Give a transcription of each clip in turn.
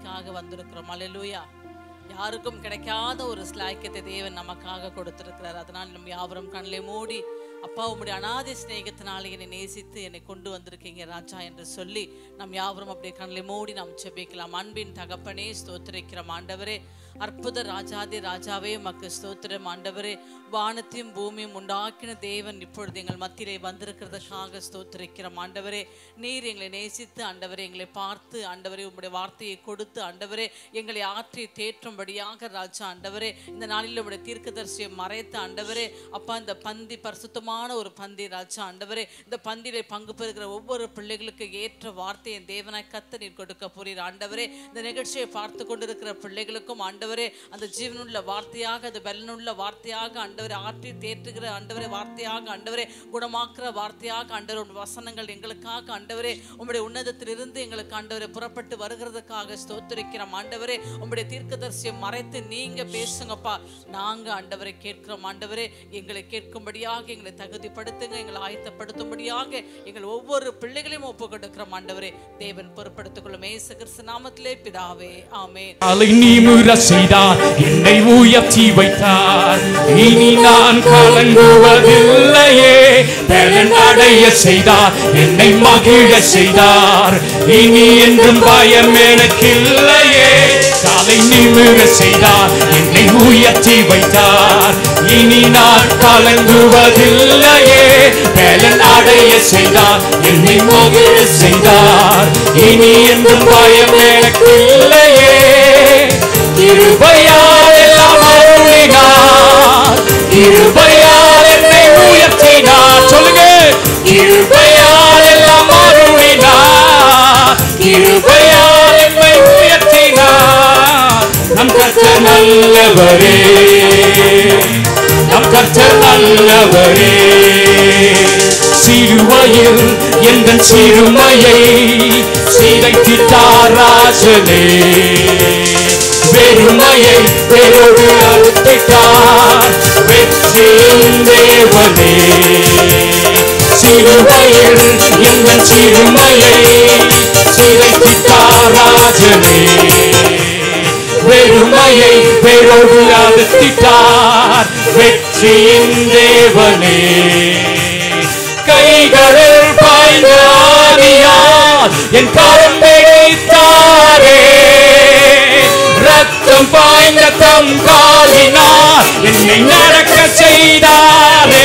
நமக்காக வந்திருக்கிறோம் அல்லேலூயா யாருக்கும் கிடைக்காத ஒரு ஸ்லாக்கியத்தை தேவன் நமக்காக கொடுத்திருக்கிறார் அதனால் நம் யாவரும் கண்ணிலே மூடி அப்பா உம்முடைய அனாதை சிநேகத்தினாலே என்னை நேசித்து என்னை கொண்டு வந்திருக்கீங்க ராஜா என்று சொல்லி நம் யாவரும் அப்படியே கண்ணிலே மூடி நாம் செபிக்கலாம் அன்பின் தகப்பனே ஸ்தோத்திரிக்கிறோம் ஆண்டவரே அற்புத ராஜாதி ராஜாவே மக்கு ஸ்தோத்திரம் ஆண்டவரே வானத்தையும் பூமியும் உண்டாக்கின தேவன் இப்பொழுது எங்கள் மத்தியிலே வந்திருக்கிறதுக்காக ஸ்தோத்திரிக்கிறோம் ஆண்டவரே நீர் எங்களை நேசித்து ஆண்டவரே எங்களை பார்த்து ஆண்டவரே உம்முடைய வார்த்தையை கொடுத்து ஆண்டவரே எங்களை ஆற்றி தேற்றும்படியாக ராஜா ஆண்டவரே இந்த நாளில் உம்முடைய தீர்க்கதரிசியை மறைத்து ஆண்டவரே அப்பா இந்த பந்தி பரிசுத்தமான ஒரு பந்தி ராஜா ஆண்டவரே இந்த பந்தியிலே பங்கு பெறுகிற ஒவ்வொரு பிள்ளைகளுக்கு ஏற்ற வார்த்தையை தேவனாய் கத்த நீர் கொடுக்க போறீர் ஆண்டவரே இந்த நிகழ்ச்சியை பார்த்து கொண்டிருக்கிற பிள்ளைகளுக்கும் ஆண்டவரே அந்த ஜீவனுள்ள வார்த்தையாக அந்த பலனுள்ள வார்த்தையாக ஆண்டவரை ஆற்றி தேற்றுகிற ஆண்டவரே வார்த்தையாக ஆண்டவரே குணமாக்குற வார்த்தையாக ஆண்டவர் உன் வசனங்கள் எங்களுக்காக ஆண்டவரே உம்முடைய உன்னதத்திலிருந்து எங்களுக்கு ஆண்டவரை புறப்பட்டு வருகிறதுக்காக ஸ்தோத்திரிக்கிறோம் ஆண்டவரே உம்முடைய தீர்க்கதரிசியை மறைத்து நீங்க பேசுங்கப்பா நாங்க ஆண்டவரை கேட்கிறோம் ஆண்டவரே எங்களை கேட்கும்படியாக எங்களை தகுதிப்படுத்துங்க எங்களை ஆயத்தப்படுத்தும்படியாக எங்கள் ஒவ்வொரு பிள்ளைகளையும் ஒப்பு கொடுக்கிறோம் ஆண்டவரே தேவன் பொறுப்படுத்திக் கொள்ளும் ஏசு கிறிஸ்து நாமத்திலே பிதாவே ஆமென் அலை நீமுற செய்தார் என்னை உயர்த்தி வைத்தார் இனி நான் கலங்குவதில்லையே பலன் அடைய செய்தார் என்னை மகிழ செய்தார் இனி என்றும் பயம் எனக்கில்லையே காலை நிமிர செய்தார் என்னை உயர்த்தி வைத்தார் இனி நான் கலங்குவதில்லையே பலன் அடைய செய்தார் என்னை மகிழ செய்தார் இனி என்றும் பயம் எனக்கில்லையே கிருபையால் எல்லாம் அருளினார் கிருபையால் என்னை உயர்த்தினார் சொல்லுங்க கிருபையால் எல்லாம் அருளினார் கிருபையால் என்னை உயர்த்தினார் நம் கர்த்தர் நல்லவரே நம் கர்த்தர் நல்லவரே சிறுவையில் எந்த சிறுமையை சிதைத்திட்டார் ராஜனே வெறுமையை வேரோடு அறுத்திட்டார் வெற்றியின் தேவனே சிறுமையில் எந்த சிறுமையை சிதைத்திட்டார் ராஜனே வெறுமையை வேரோடு அறுத்திட்டார் வெற்றியின் தேவனே கைகளில் பாய்ந்த ஆவியால் என் கரம் பிடித்தாரே ரத்தம் பாய்ந்த தம் காலினால் என்னை நடக்க செய்தாரே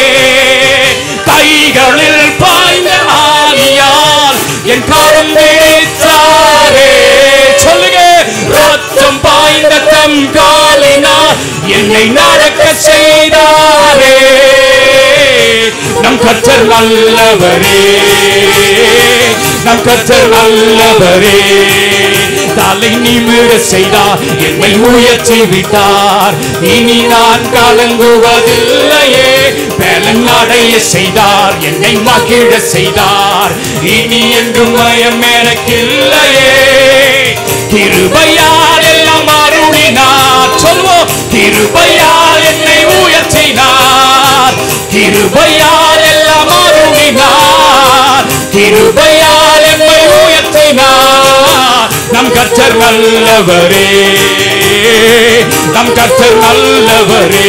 கைகளில் பாய்ந்த ஆவியால் என் கரம் பிடித்தாரே சொல்லுங்க ரத்தம் பாய்ந்த தம் காலினால் என்னை நடக்க செய்தாரே நம் கர்த்தர் நல்லவரே நம் கர்த்தர் நல்லவரே தலை நிமிர செய்தார் என்னை உயர்த்தி விட்டார் இனி நான் கலங்குவதில்லையே பலன் அடைய செய்தார் என்னை மகிழ செய்தார் இனி என்றும் பயம் எனக்கில்லையே கிருபையால் எல்லாம் அருளினார் சொல்வோம் கிருபையால் என்னை உயர்த்தினார் கிருபையால் எல்லாம் அருளினார் கிருபையால் என்னை உயர்த்தினார் நம் கர்த்தர் நல்லவரே நம் கர்த்தர் நல்லவரே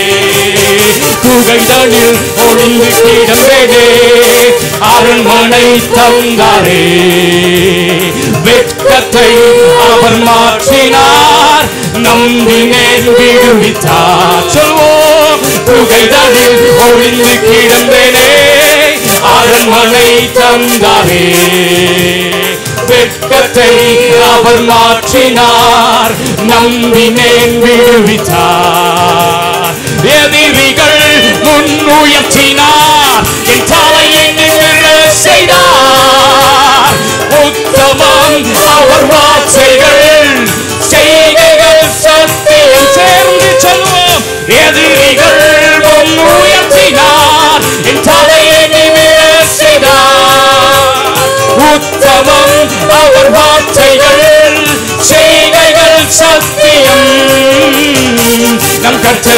குகைதனில் ஒளிந்து கிடந்தேனே அரண்மனை தந்தாரே வெட்கத்தை அவர் மாற்றினார் நம்பினேன் விடுவித்தார் சொல்வோம் குகைதனில் ஒளிந்து கிடந்தேனே அரண்மனை தந்தாரே வெட்கத்தை அவர் மாற்றினார் நம்பினேன் விடுவித்தார் எதிரிகள் முன் உயர்த்தினார் என் தலையை நிமிர செய்தார் உத்தமம் அவர் வார்த்தைகள் செய்கைகள் சத்தியம் சேர்ந்து சொல்வோம் எதிரிகள் முன் உயர்த்தினார் என் தலையை நிமிர செய்தார் உத்தமம் அவர் வார்த்தைகள் செய்கைகள் சத்தியம் நம் கர்த்தர்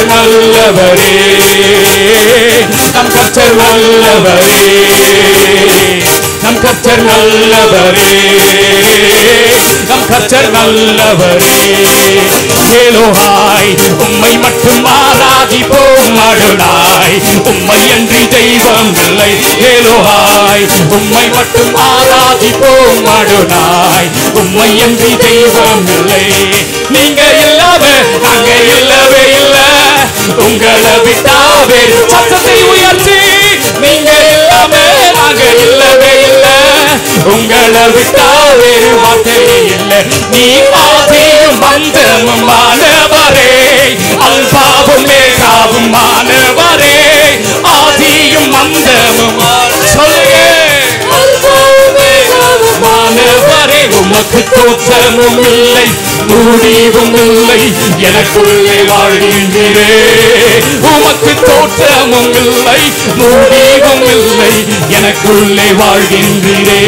நல்லவரே நம் கர்த்தர் நல்லவரே நம் கர்த்தர் நல்லவரே நம் கர்த்தர் நல்லவரே ஏலோஹாய் உம்மை மட்டும் ஆராதிப்போம் அருளாய் உம்மை அன்றி தெய்வம் இல்லை ஏலோஹாய் உம்மை மட்டும் ஆராதிப்போம் அருளாய் உம்மை அன்றி தெய்வம் இல்லை நீங்க இல்லாம நாங்க இல்லவே இல்ல உங்களை விட்டா வேறு சத்தத்தை உயர்த்தி நீங்க இல்லாம நாங்க இல்லவே இல்ல உங்களை விட்டா வேறு வார்த்தையே இல்ல நீ ஆதியும் மந்தமும் மாணவரே அல்பாவும் மேகாவும் மாணவரே ஆதியும் மந்தமும் சொல்லுங்க மாணவரே உமக்கு தோற்றமும் இல்லை முடிவும் இல்லை எனக்குள்ளே வாழ்கின்றே உமக்கு தோற்றமும் இல்லை முடிவும் இல்லை எனக்குள்ளே வாழ்கின்றே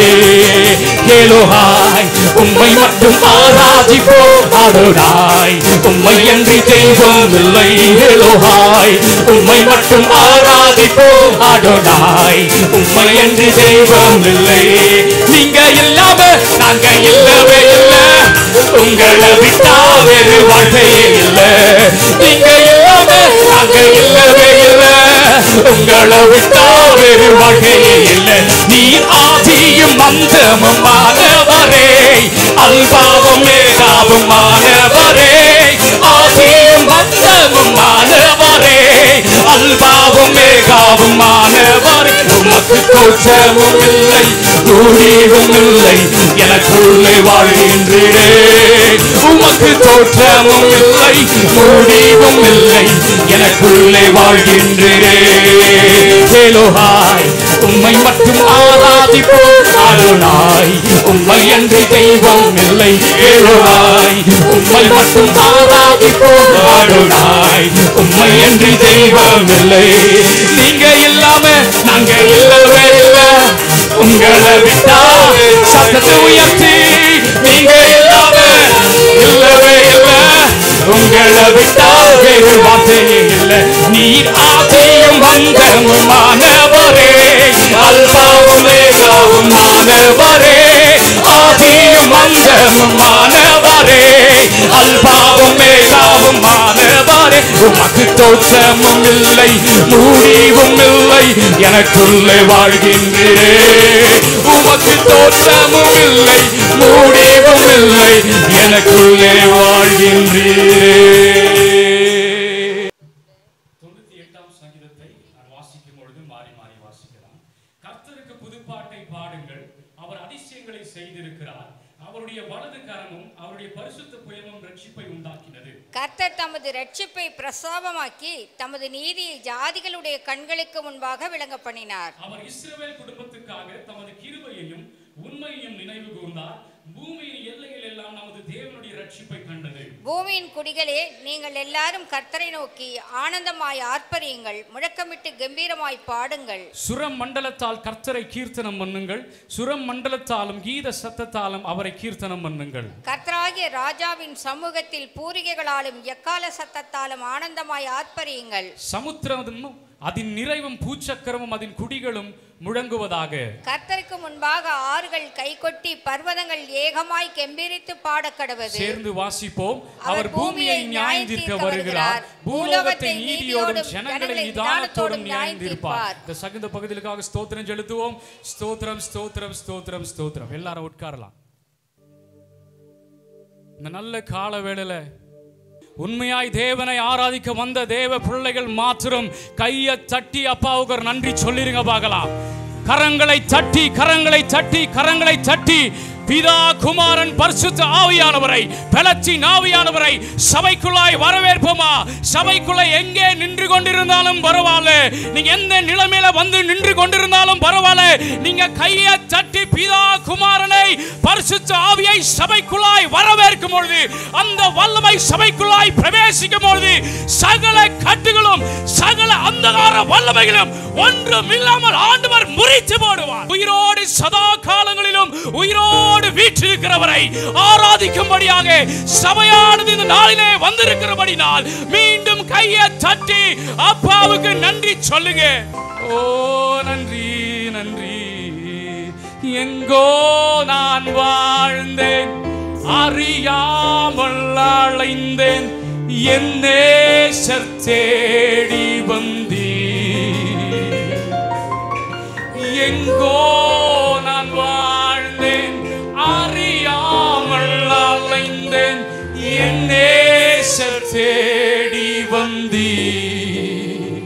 கேளுஹாய் உம்மை மட்டும் ஆராதிப்போம் அருளாய் உம்மை அன்றி தெய்வம் இல்லை ஏலோஹாய் உம்மை மட்டும் ஆராதிப்போம் அருளாய் உம்மை அன்றி தெய்வம் இல்லை நீங்க இல்லாம நாங்க இல்லவே இல்ல உங்களை விட்டா வேறு வாழ்க்கையே இல்ல நீங்க இல்லாம நாங்க இல்லவே இல்ல உங்களை விட்டா வேறு வாழ்க்கையே இல்ல நீ ஆதியும் மந்தமும் மாணவரே அல்பாவும் மேகாவும் மாணவரே ஆதியும் மந்தமும் மாணவரே அல்பாவும் மேகாவும் மாணவரே உமக்கு தோற்றமும் இல்லை முடிவும் இல்லை எனக்குள்ளே வாழ்கின்றே உமக்கு தோற்றமும் இல்லை முடிவும் இல்லை எனக்குள்ளே வாழ்கின்றே கேளுஹாய் உம்மை மட்டும் ஆராதிப்போம் அருளாய் உம்மை அன்றி தெய்வம் இல்லை ஏழுவாய் உம்மை மட்டும் ஆராதிப்போம் அருளாய் உம்மை அன்றி தெய்வம் இல்லை நீங்க இல்லாம நாங்க இல்லவே இல்ல உங்களை விட்டா சத்தத்தை உயர்த்தி நீங்க இல்லாம இல்லவே இல்ல உங்களை விட்டா வேறு வார்த்தையே இல்ல நீர் ஆதியும் வந்தமும் மாணவரே அல்பாவும் மேகாவும் மாணவரே ஆதியும் வந்தமும் மாணவரே அல்பாவும் மேகாவும் மாணவரே உமக்கு தோற்றமும் இல்லை முடிவும் இல்லை எனக்குள்ளே வாழ்கின்றே உமக்கு தோற்றமும் இல்லை முடிவும் இல்லை எனக்குள்ளே வாழ்கின்றீரே தொண்ணூத்தி எட்டாம் சங்கீதத்தை நான் வாசிக்கும் பொழுது மாறி மாறி வாசிக்கலாம் கர்த்தருக்கு புதுப்பாட்டை பாடுங்கள் அவர் அதிசயங்களை செய்திருக்கிறார் அவருடைய வலது கரமும் அவருடைய பரிசுத்த புயமும் ரட்சிப்பை உண்டாக்கினது கர்த்தர் தமது ரட்சிப்பை பிரசாபமாக்கி தமது நீதியை ஜாதிகளுடைய கண்களுக்கு முன்பாக விளங்க பண்ணினார் அவர் இஸ்ரவேல் குடும்பத்துக்காக தமது கிருபையையும் உண்மையையும் நினைவு கூர்ந்தார் பூமியின் எல்லையில் எல்லாம் நமது தேவனுடைய ரட்சிப்பை கண்டது பூமியின் குடிகளே நீங்கள் எல்லாரும் கர்த்தரை நோக்கி ஆனந்தமாய் ஆர்ப்பரியுங்கள் முழக்கமிட்டு கம்பீரமாய் பாடுங்கள் சுரம் மண்டலத்தால் கர்த்தரை கீர்த்தனம் பண்ணுங்கள் சுரம் மண்டலத்தாலும் கீத சத்தத்தாலும் அவரை கீர்த்தனம் பண்ணுங்கள் கர்த்தராகிய ராஜாவின் சமூகத்தில் பூரிகைகளாலும் எக்கால சத்தத்தாலும் ஆனந்தமாய் ஆர்ப்பரியுங்கள் சமுத்திரமும் அதன் நிறைவும் பூச்சக்கரமும் அதன் குடிகளும் முழங்குவதாக கர்த்தருக்கு முன்பாக ஆறுகள் கைகொட்டி பர்வதங்கள் ஏகமாய் கெம்பீரித்து பாடக்கடவது சேர்ந்து வாசிப்போம் அவர் அவர் பூமியை நியாயந்தீர்க்க வருகிறார் பூலோகத்தை நீதியோடும் ஜனங்களை நிதானத்தோடும் நியாயந்தீர்ப்பார் இந்த சகுந்த பகுதிகளுக்காக ஸ்தோத்திரம் செலுத்துவோம் ஸ்தோத்திரம் ஸ்தோத்திரம் ஸ்தோத்திரம் ஸ்தோத்திரம் எல்லாரும் உட்காரலாம் இந்த நல்ல கால வேளையில உண்மையாய் தேவனை ஆராதிக்க வந்த தேவ பிள்ளைகள் மாத்திரம் கையை தட்டி அப்பாவுக்கு ஒரு நன்றி சொல்லிருங்க பார்க்கலாம் கரங்களை தட்டி கரங்களை தட்டி கரங்களை தட்டி பிதா குமாரன் பரிசுத்த ஆவியானவரை பலச்சி ஆவியானவரை சபைக்குள்ளாய் வரவேற்போமா சபைக்குள்ள எங்கே நின்று கொண்டிருந்தாலும் பரவாயில்ல நீங்க எந்த நிலைமையில வந்து நின்று கொண்டிருந்தாலும் பரவாயில்ல நீங்க கையை தட்டி பிதா குமாரனை பரிசுத்த ஆவியை சபைக்குள்ளாய் வரவேற்கும் பொழுது அந்த வல்லமை சபைக்குள்ளாய் பிரவேசிக்கும் பொழுது சகல கட்டுகளும் சகல அந்தகார வல்லமைகளும் ஒன்றும் இல்லாமல் ஆண்டவர் முறித்து போடுவார் உயிரோடு சதா காலங்களிலும் உயிரோடு வீற்றிருக்கிறவரை ஆராதிக்கும்படியாக சபையானது இந்த நாளிலே வந்திருக்கிறபடினால் மீண்டும் கையை தட்டி அப்பாவுக்கு நன்றி சொல்லுங்க ஓ நன்றி நன்றி எங்கோ நான் வாழ்ந்தேன் அறியாமல் அலைந்தேன் என் நேசர் தேடி வந்தீர் எங்கோ நான் வாழ்ந்தேன் அறியாமல் அலைந்தேன் என் நேசர் தேடி வந்தீர்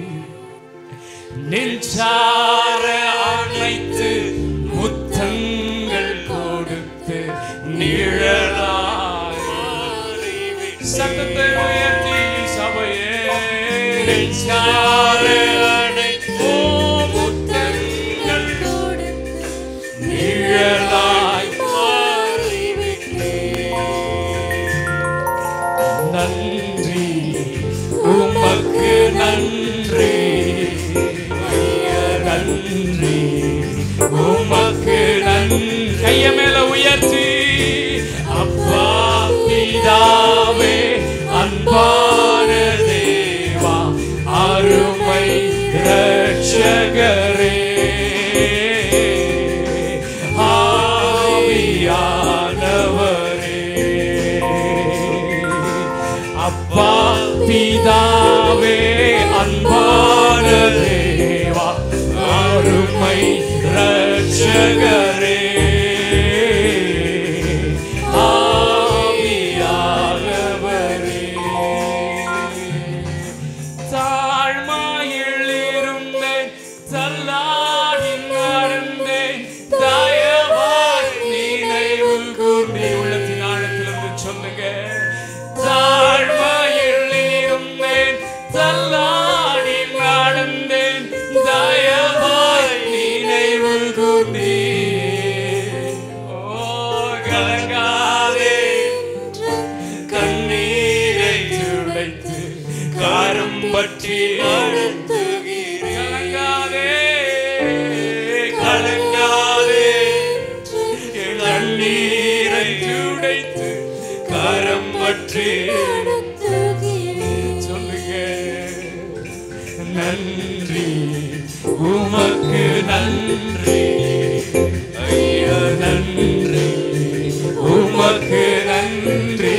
நெஞ்சார அணைத்து முத்தங்கள் கொடுத்து நிழலாய் சத்தத்தை உயர்த்தி சபையே நெஞ்சார அணைத்து முத்தங்கள் நிழலாய் நன்றி உமக்கு நன்றி நன்றி உமக்கு நன்றி கைய மேல உயர்த்தி அப்பா பிதாவே அன்பான தேவா அருமை ரட்சகரே ஆவியானவரே அப்பா பிதாவே அன்பான தேவா அருமை ரட்சகரே ஆவியானவரே தாழ்மையில் இருந்தேன் தள்ளாடி நடந்தேன் தயவாய் நினைவு கூர்ந்தே உள்ளத்தின் ஆழத்திலிருந்து சொல்லுங்க தாழ்மையில் இருந்தேன் தள்ளாடி நடந்தேன் தயவாய் நினைவு கூர்ந்தே ஓ கலங்காதே கண்ணீரை துடைத்து காரம் பற்றி கலங்காதே கலங்காதே என் கண்ணீரை துடைத்து காரம் பற்றி சொல்லுங்க நன்றி உமக்கு நன்றி ஐயா நன்றி உமக்கு நன்றி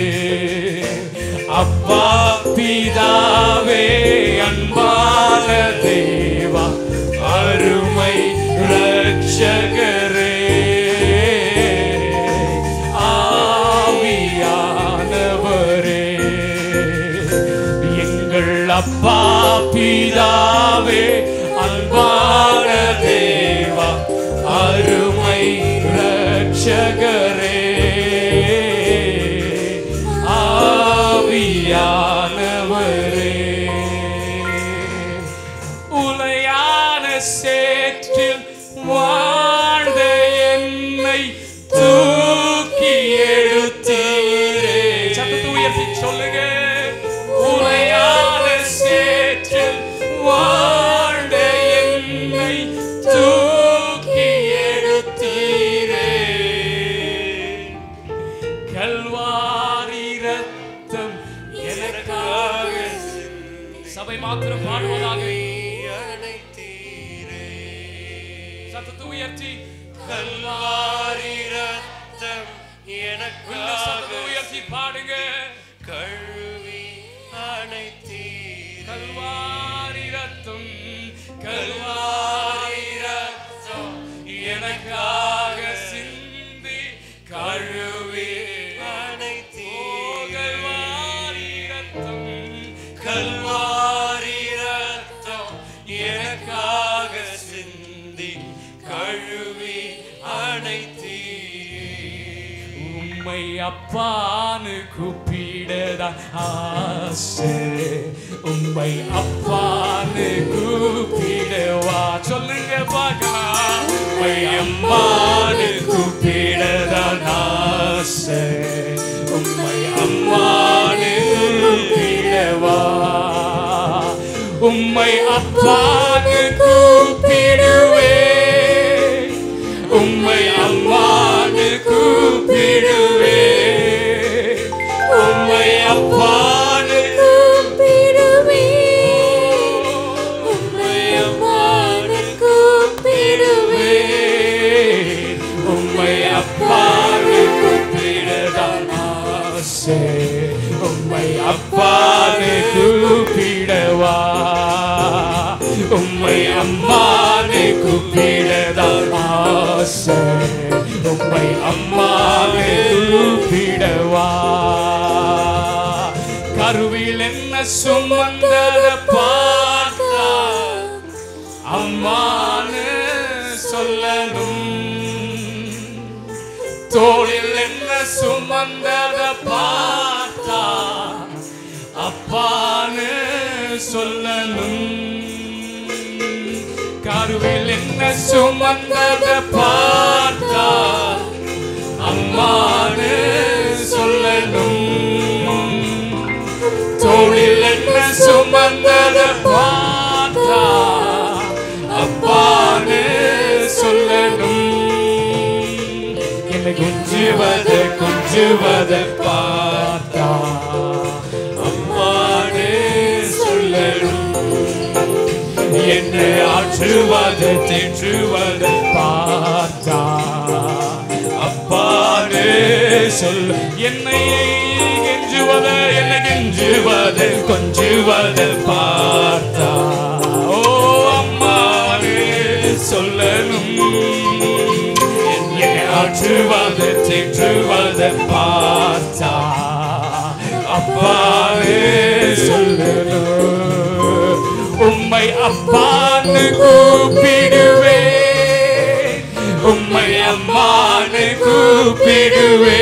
அப்பா பிதாவே அன்பான தேவா அருமை ரட்சகரே ஆவியானவரே எங்கள் அப்பா பிதாவே அன்பான தேவா அருமை ரட்சகரே ஆவியானவரே உலையான சேற்றில் வாழ்ந்த என்னை தூக்கி எடுத்தீரே சத்தத்தை உயர்த்தி சொல்லுங்க உலையான சேற்றில் வாழ்ந்த என்னை தூக்கி எடுத்தீரே கல்வாரி ரத்தம் எனக்காக சபை மாத்திரம் பாடுவதாக சத்தத்தை உயர்த்தி கல்வாரி ரத்தம் எனக்காக சத்தத்தை உயர்த்தி பாடுங்க கழுவி அணைத்தீர் கல்வாரி ரத்தம் கல்வாரி ரத்தம் எனக்காக சிந்தி கழுவி அணைத்தீர் கல்வாரி ரத்தம் கல்வாரி ரத்தம் எனக்காக சிந்தி கழுவி அணைத்தீர் உம்மை அப்பான்னு கூப்பிடதான் ஆசை உம்மை அப்பான்னு கூப்பிடவா சொல்லுங்க பார்க்கலாம் உம்மை அம்மான்னு கூப்பிடதான் ஆசை உம்மை அம்மான்னு கூப்பிடவா உம்மை அப்பான்னு கூப்பிடுவேன் உம்மை அம்மான்னு கூப்பிடுவே உம்மை அப்பான்னு உம்மை அம்மான்னு கூப்பிடுவே ஆசை உம்மை அப்பான்னு கூப்பிடவா உம்மை அம்மான்னு கூப்பிடதான் ஆசை உம்மை அம்மான்னு கூப்பிடவா கருவில் என்ன சுமந்தத பார்த்தா அம்மான்னு சொல்லணும் தோளில் என்ன சுமந்தத பார்த்தா அப்பான்னு சொல்லணும் கருவில் என்ன சுமந்தத பார்த்தா அம்மான்னு சொல்லணும் தோளில் என்ன சுமந்தத பார்த்தா அப்பான்னு சொல்லணும் என்னை குஞ்சுவத குஞ்சுவத பார்த்தா அம்மானே சொல்லணும் என்னை ஆற்றுவத தேற்றுவத பார்த்தா அப்பானே சொல் என்னை கெஞ்சுவத என்னை கெஞ்சுவத கொஞ்சுவத பார்த்தா ஓ அம்மானே சொல்லணும் என்னை ஆற்றுவத தேற்றுவத பார்த்தா அப்பாவே சொல்லணும் உம்மை அப்பான்னு கூப்பிடுவே உம்மை அம்மான்னு கூப்பிடுவே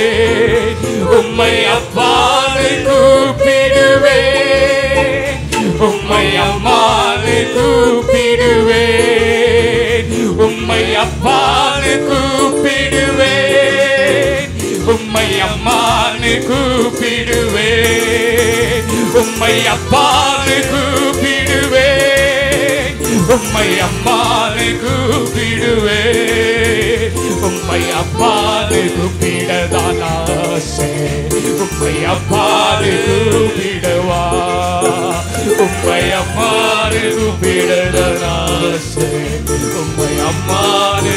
உம்மை அப்பான்னு கூப்பிடுவே உம்மை அம்மான்னு கூப்பிடுவே உம்மை அப்பான்னு கூப்பிடுவே உம்மை அம்மான்னு கூப்பிடுவே உம்மை அப்பான்னு கூப்பிடுவே உம்மை அம்மான்னு கூப்பிடுவே உம்மை அப்பான்னு கூப்பிடதான் ஆசை உம்மை அப்பான்னு கூப்பிடவா உம்மை அம்மான்னு கூப்பிடதான் ஆசை உம்மை அம்மான்னு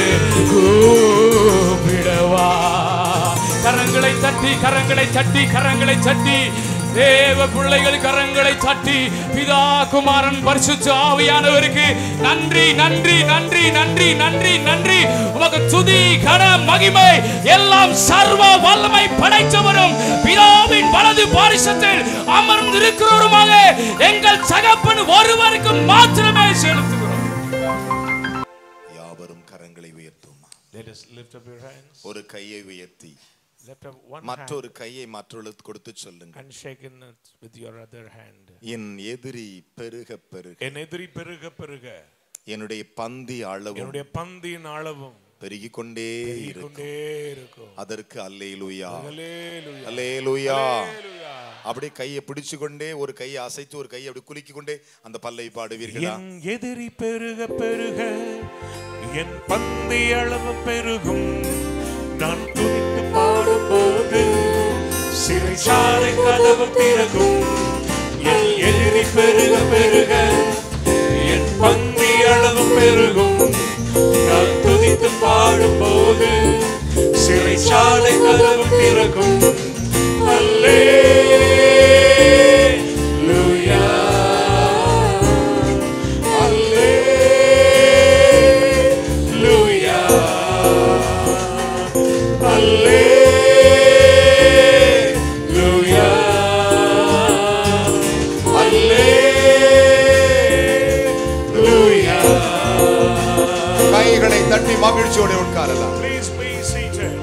கூப்பிடவா கரங்களை தட்டி கரங்களை தட்டி கரங்களை தட்டி தேவ பிள்ளைகள் கரங்களை தட்டி பிதா குமாரன் பரிசுத்த ஆவியானவருக்கு நன்றி நன்றி நன்றி நன்றி நன்றி நன்றி உமக்கு துதி கன மகிமை எல்லாம் சர்வ வல்லமை படைத்தவரும் பிதாவின் வலது பாரிசத்தில் அமர்ந்திருக்கிறவருமாக எங்கள் சகப்பன் ஒருவருக்கு மாத்திரமே செலுத்துகிறோம் யாவரும் கரங்களை உயர்த்துமா Let us lift up your hands. ஒரு கையை உயர்த்தி Lift up one hand மற்றொரு கையை மற்றொழுத்து கொடுத்து சொல்லுங்க and shake it with your other hand. என் எதிரி பெருக பெருக என் எதிரி பெருக பெருக என்னுடைய பந்தி அளவும் என்னுடைய பந்தியின் அளவும் பெருகிக் கொண்டே இருக்கும் கொண்டே இருக்கும் அதற்கு அல்லேலூயா Hallelujah. அல்லேலூயா Hallelujah. அப்படியே கையை பிடிச்சு கொண்டே ஒரு கையை அசைத்து ஒரு கையை அப்படி குலுக்கி கொண்டே அந்த பல்லை பாடுவீர்களா என் எதிரி பெருக பெருக என் பந்தி அளவு பெருகும் நான் துதித்து பாடும்போது சிறைச்சாலை கதவு திறக்கும் என் எதிரி பெருக பெருக என் பந்தி அளவு பெருகும் நான் துதித்து பாடும்போது சிறைச்சாலை கதவு திறக்கும் கைகளை தட்டி மகிழ்ச்சியோட உட்காரலாம் Please be seated.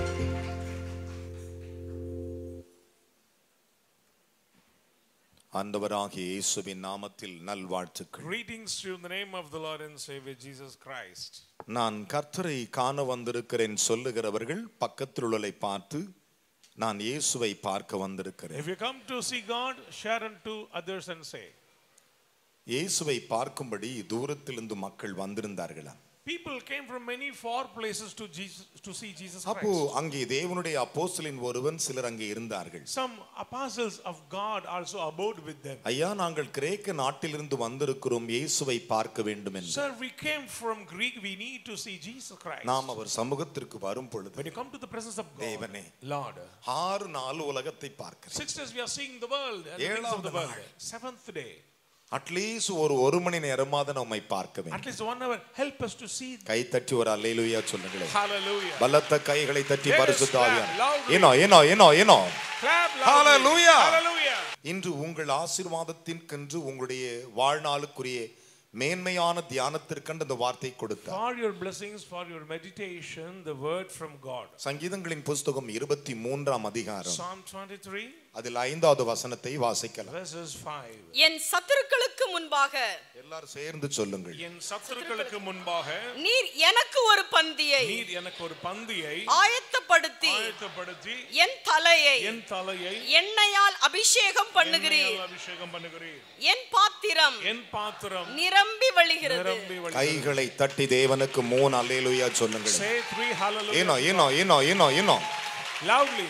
ஆண்டவராகிய இயேசுவின் நாமத்தில் நல்வாழ்த்துக்கள் Greetings to you in the name of the Lord and Savior Jesus Christ. நான் கர்த்தரை காண வந்திருக்கிறேன் சொல்லுகிறவர்கள் பக்கத்தில் உள்ளதை பார்த்து நான் இயேசுவை பார்க்க வந்திருக்கிறேன் If you come to see God, share unto others and say, இயேசுவை பார்க்கும்படி தூரத்திலிருந்து மக்கள் வந்திருந்தார்களா People came from many far places to Jesus to see Jesus அப்போ Christ. அங்கே தேவனுடைய அப்போஸ்தலன் ஒருவன் சிலர் அங்கே இருந்தார்கள் Some apostles of God also abode with them. ஐயா நாங்கள் கிரேக்க நாட்டிலிருந்து வந்திருக்கிறோம் இயேசுவை பார்க்க வேண்டும் என்று Sir, we came from Greek. We need to see Jesus Christ. நாம் அவர் சமூகத்திற்கு வரும் பொழுது When you come to the presence of God, தேவனே. Lord, ஆறு நாள் உலகத்தை பார்க்கிறேன் six days we are seeing the world and the things of ஏழாவது the world. நாள். Seventh day, அட்லீஸ்ட் ஒரு ஒரு மணி நேரமாவது நம்மை பார்க்க at வேண்டும் least one hour, help us to see. கை தட்டி ஒரு அல்லேலூயா சொல்லுங்களேன் Hallelujah. பலத்த கைகளை தட்டி Let us பரிசுத்தாவியார் clap loudly. ஏனோ ஏனோ ஏனோ ஏனோ Clap loudly. Hallelujah. Hallelujah. இன்று உங்கள் ஆசீர்வாதத்திற்கென்று உங்களுடைய வாழ்நாளுக்குரிய மேன்மையான தியானத்திற்கென்று அந்த வார்த்தை கொடுத்தார் For your blessings, for your meditation, the word from God. சங்கீதங்களின் புஸ்தகம் இருபத்தி மூன்றாம் அதிகாரம் Psalm 23, அதில் ஐந்தாவது வசனத்தை வாசிக்கலாம் verses 5. என் சத்துருக்களுக்கு முன்பாக எல்லாரும் சேர்ந்து சொல்லுங்கள் என் சத்துருக்களுக்கு முன்பாக நீர் எனக்கு ஒரு பந்தியை நீர் எனக்கு ஒரு பந்தியை ஆயத்தப்படுத்தி ஆயத்தப்படுத்தி என் தலையை என் தலையை எண்ணெயால் அபிஷேகம் பண்ணுகிறீர் எண்ணெயால் அபிஷேகம் பண்ணுகிறீர் என் பாத்திரம் என் பாத்திரம் நிரம்பி வழிகிறது நிரம்பி வழிகிறது. கைகளை தட்டி தேவனுக்கு மூணு அல்லேலூயா சொல்லுங்கள் Say three hallelujah. ஏனோ ஏனோ ஏனோ ஏனோ ஏனோ Loudly.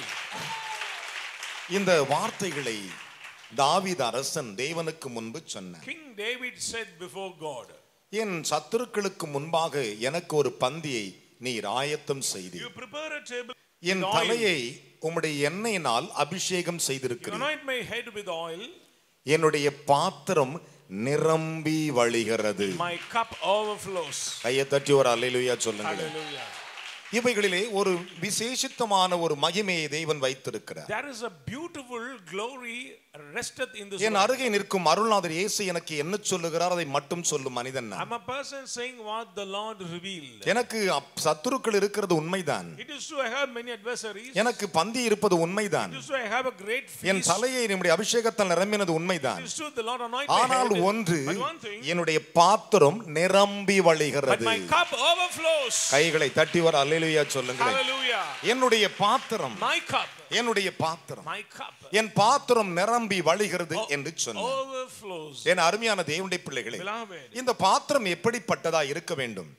இந்த வார்த்தைகளை தாவீது அரசன் தேவனுக்கு முன்பு சொன்னார் King David said before God, என் சத்துருக்களுக்கு முன்பாக எனக்கு ஒரு பந்தியை நீர் ஆயத்தம் செய்தி You prepare a table N with oil. தலையை உம்முடைய எண்ணெயினால் அபிஷேகம் You செய்திருக்கிறேன் anoint my head with oil. என்னுடைய பாத்திரம் நிரம்பி வழிகிறது My cup overflows. கையை தட்டி ஒரு அல்லேலூயா சொல்லுங்கள் Hallelujah. இவைகளிலே ஒரு விசேஷித்தமான ஒரு மகிமையை தேவன் வைத்திருக்கிறார் There is a beautiful glory rested in this N world. அருகே நிற்கும் அருள்நாதர் இயேசு எனக்கு என்ன சொல்லுகிறார் அதை மட்டும் சொல்லும் மனிதன் நான் I'm a person saying what the Lord revealed. எனக்கு அப்- சத்துருக்கள் இருக்கிறது உண்மைதான் It is true I have many adversaries. எனக்கு பந்தி இருப்பது உண்மைதான் It is true I have a great N feast. தலையை நம்முடைய அபிஷேகத்தால் நிரம்பினது உண்மைதான் It is true the Lord anointed my ஆனால் head. ஒன்று But one thing, என்னுடைய பாத்திரம் நிரம்பி but வழிகிறது my cup overflows. கைகளை தட்டி வர அல்லேலூயா சொல்லுங்களேன் Hallelujah. என்னுடைய பாத்திரம் My cup, என்னுடைய பாத்திரம் my cup என் பாத்திரம் நிரம்பி வழிகிறது என்று சொன்னார் overflows. என் அருமையான தேவனுடைய பிள்ளைகளே Beloved, இந்த பாத்திரம் எப்படிப்பட்டதா இருக்க வேண்டும்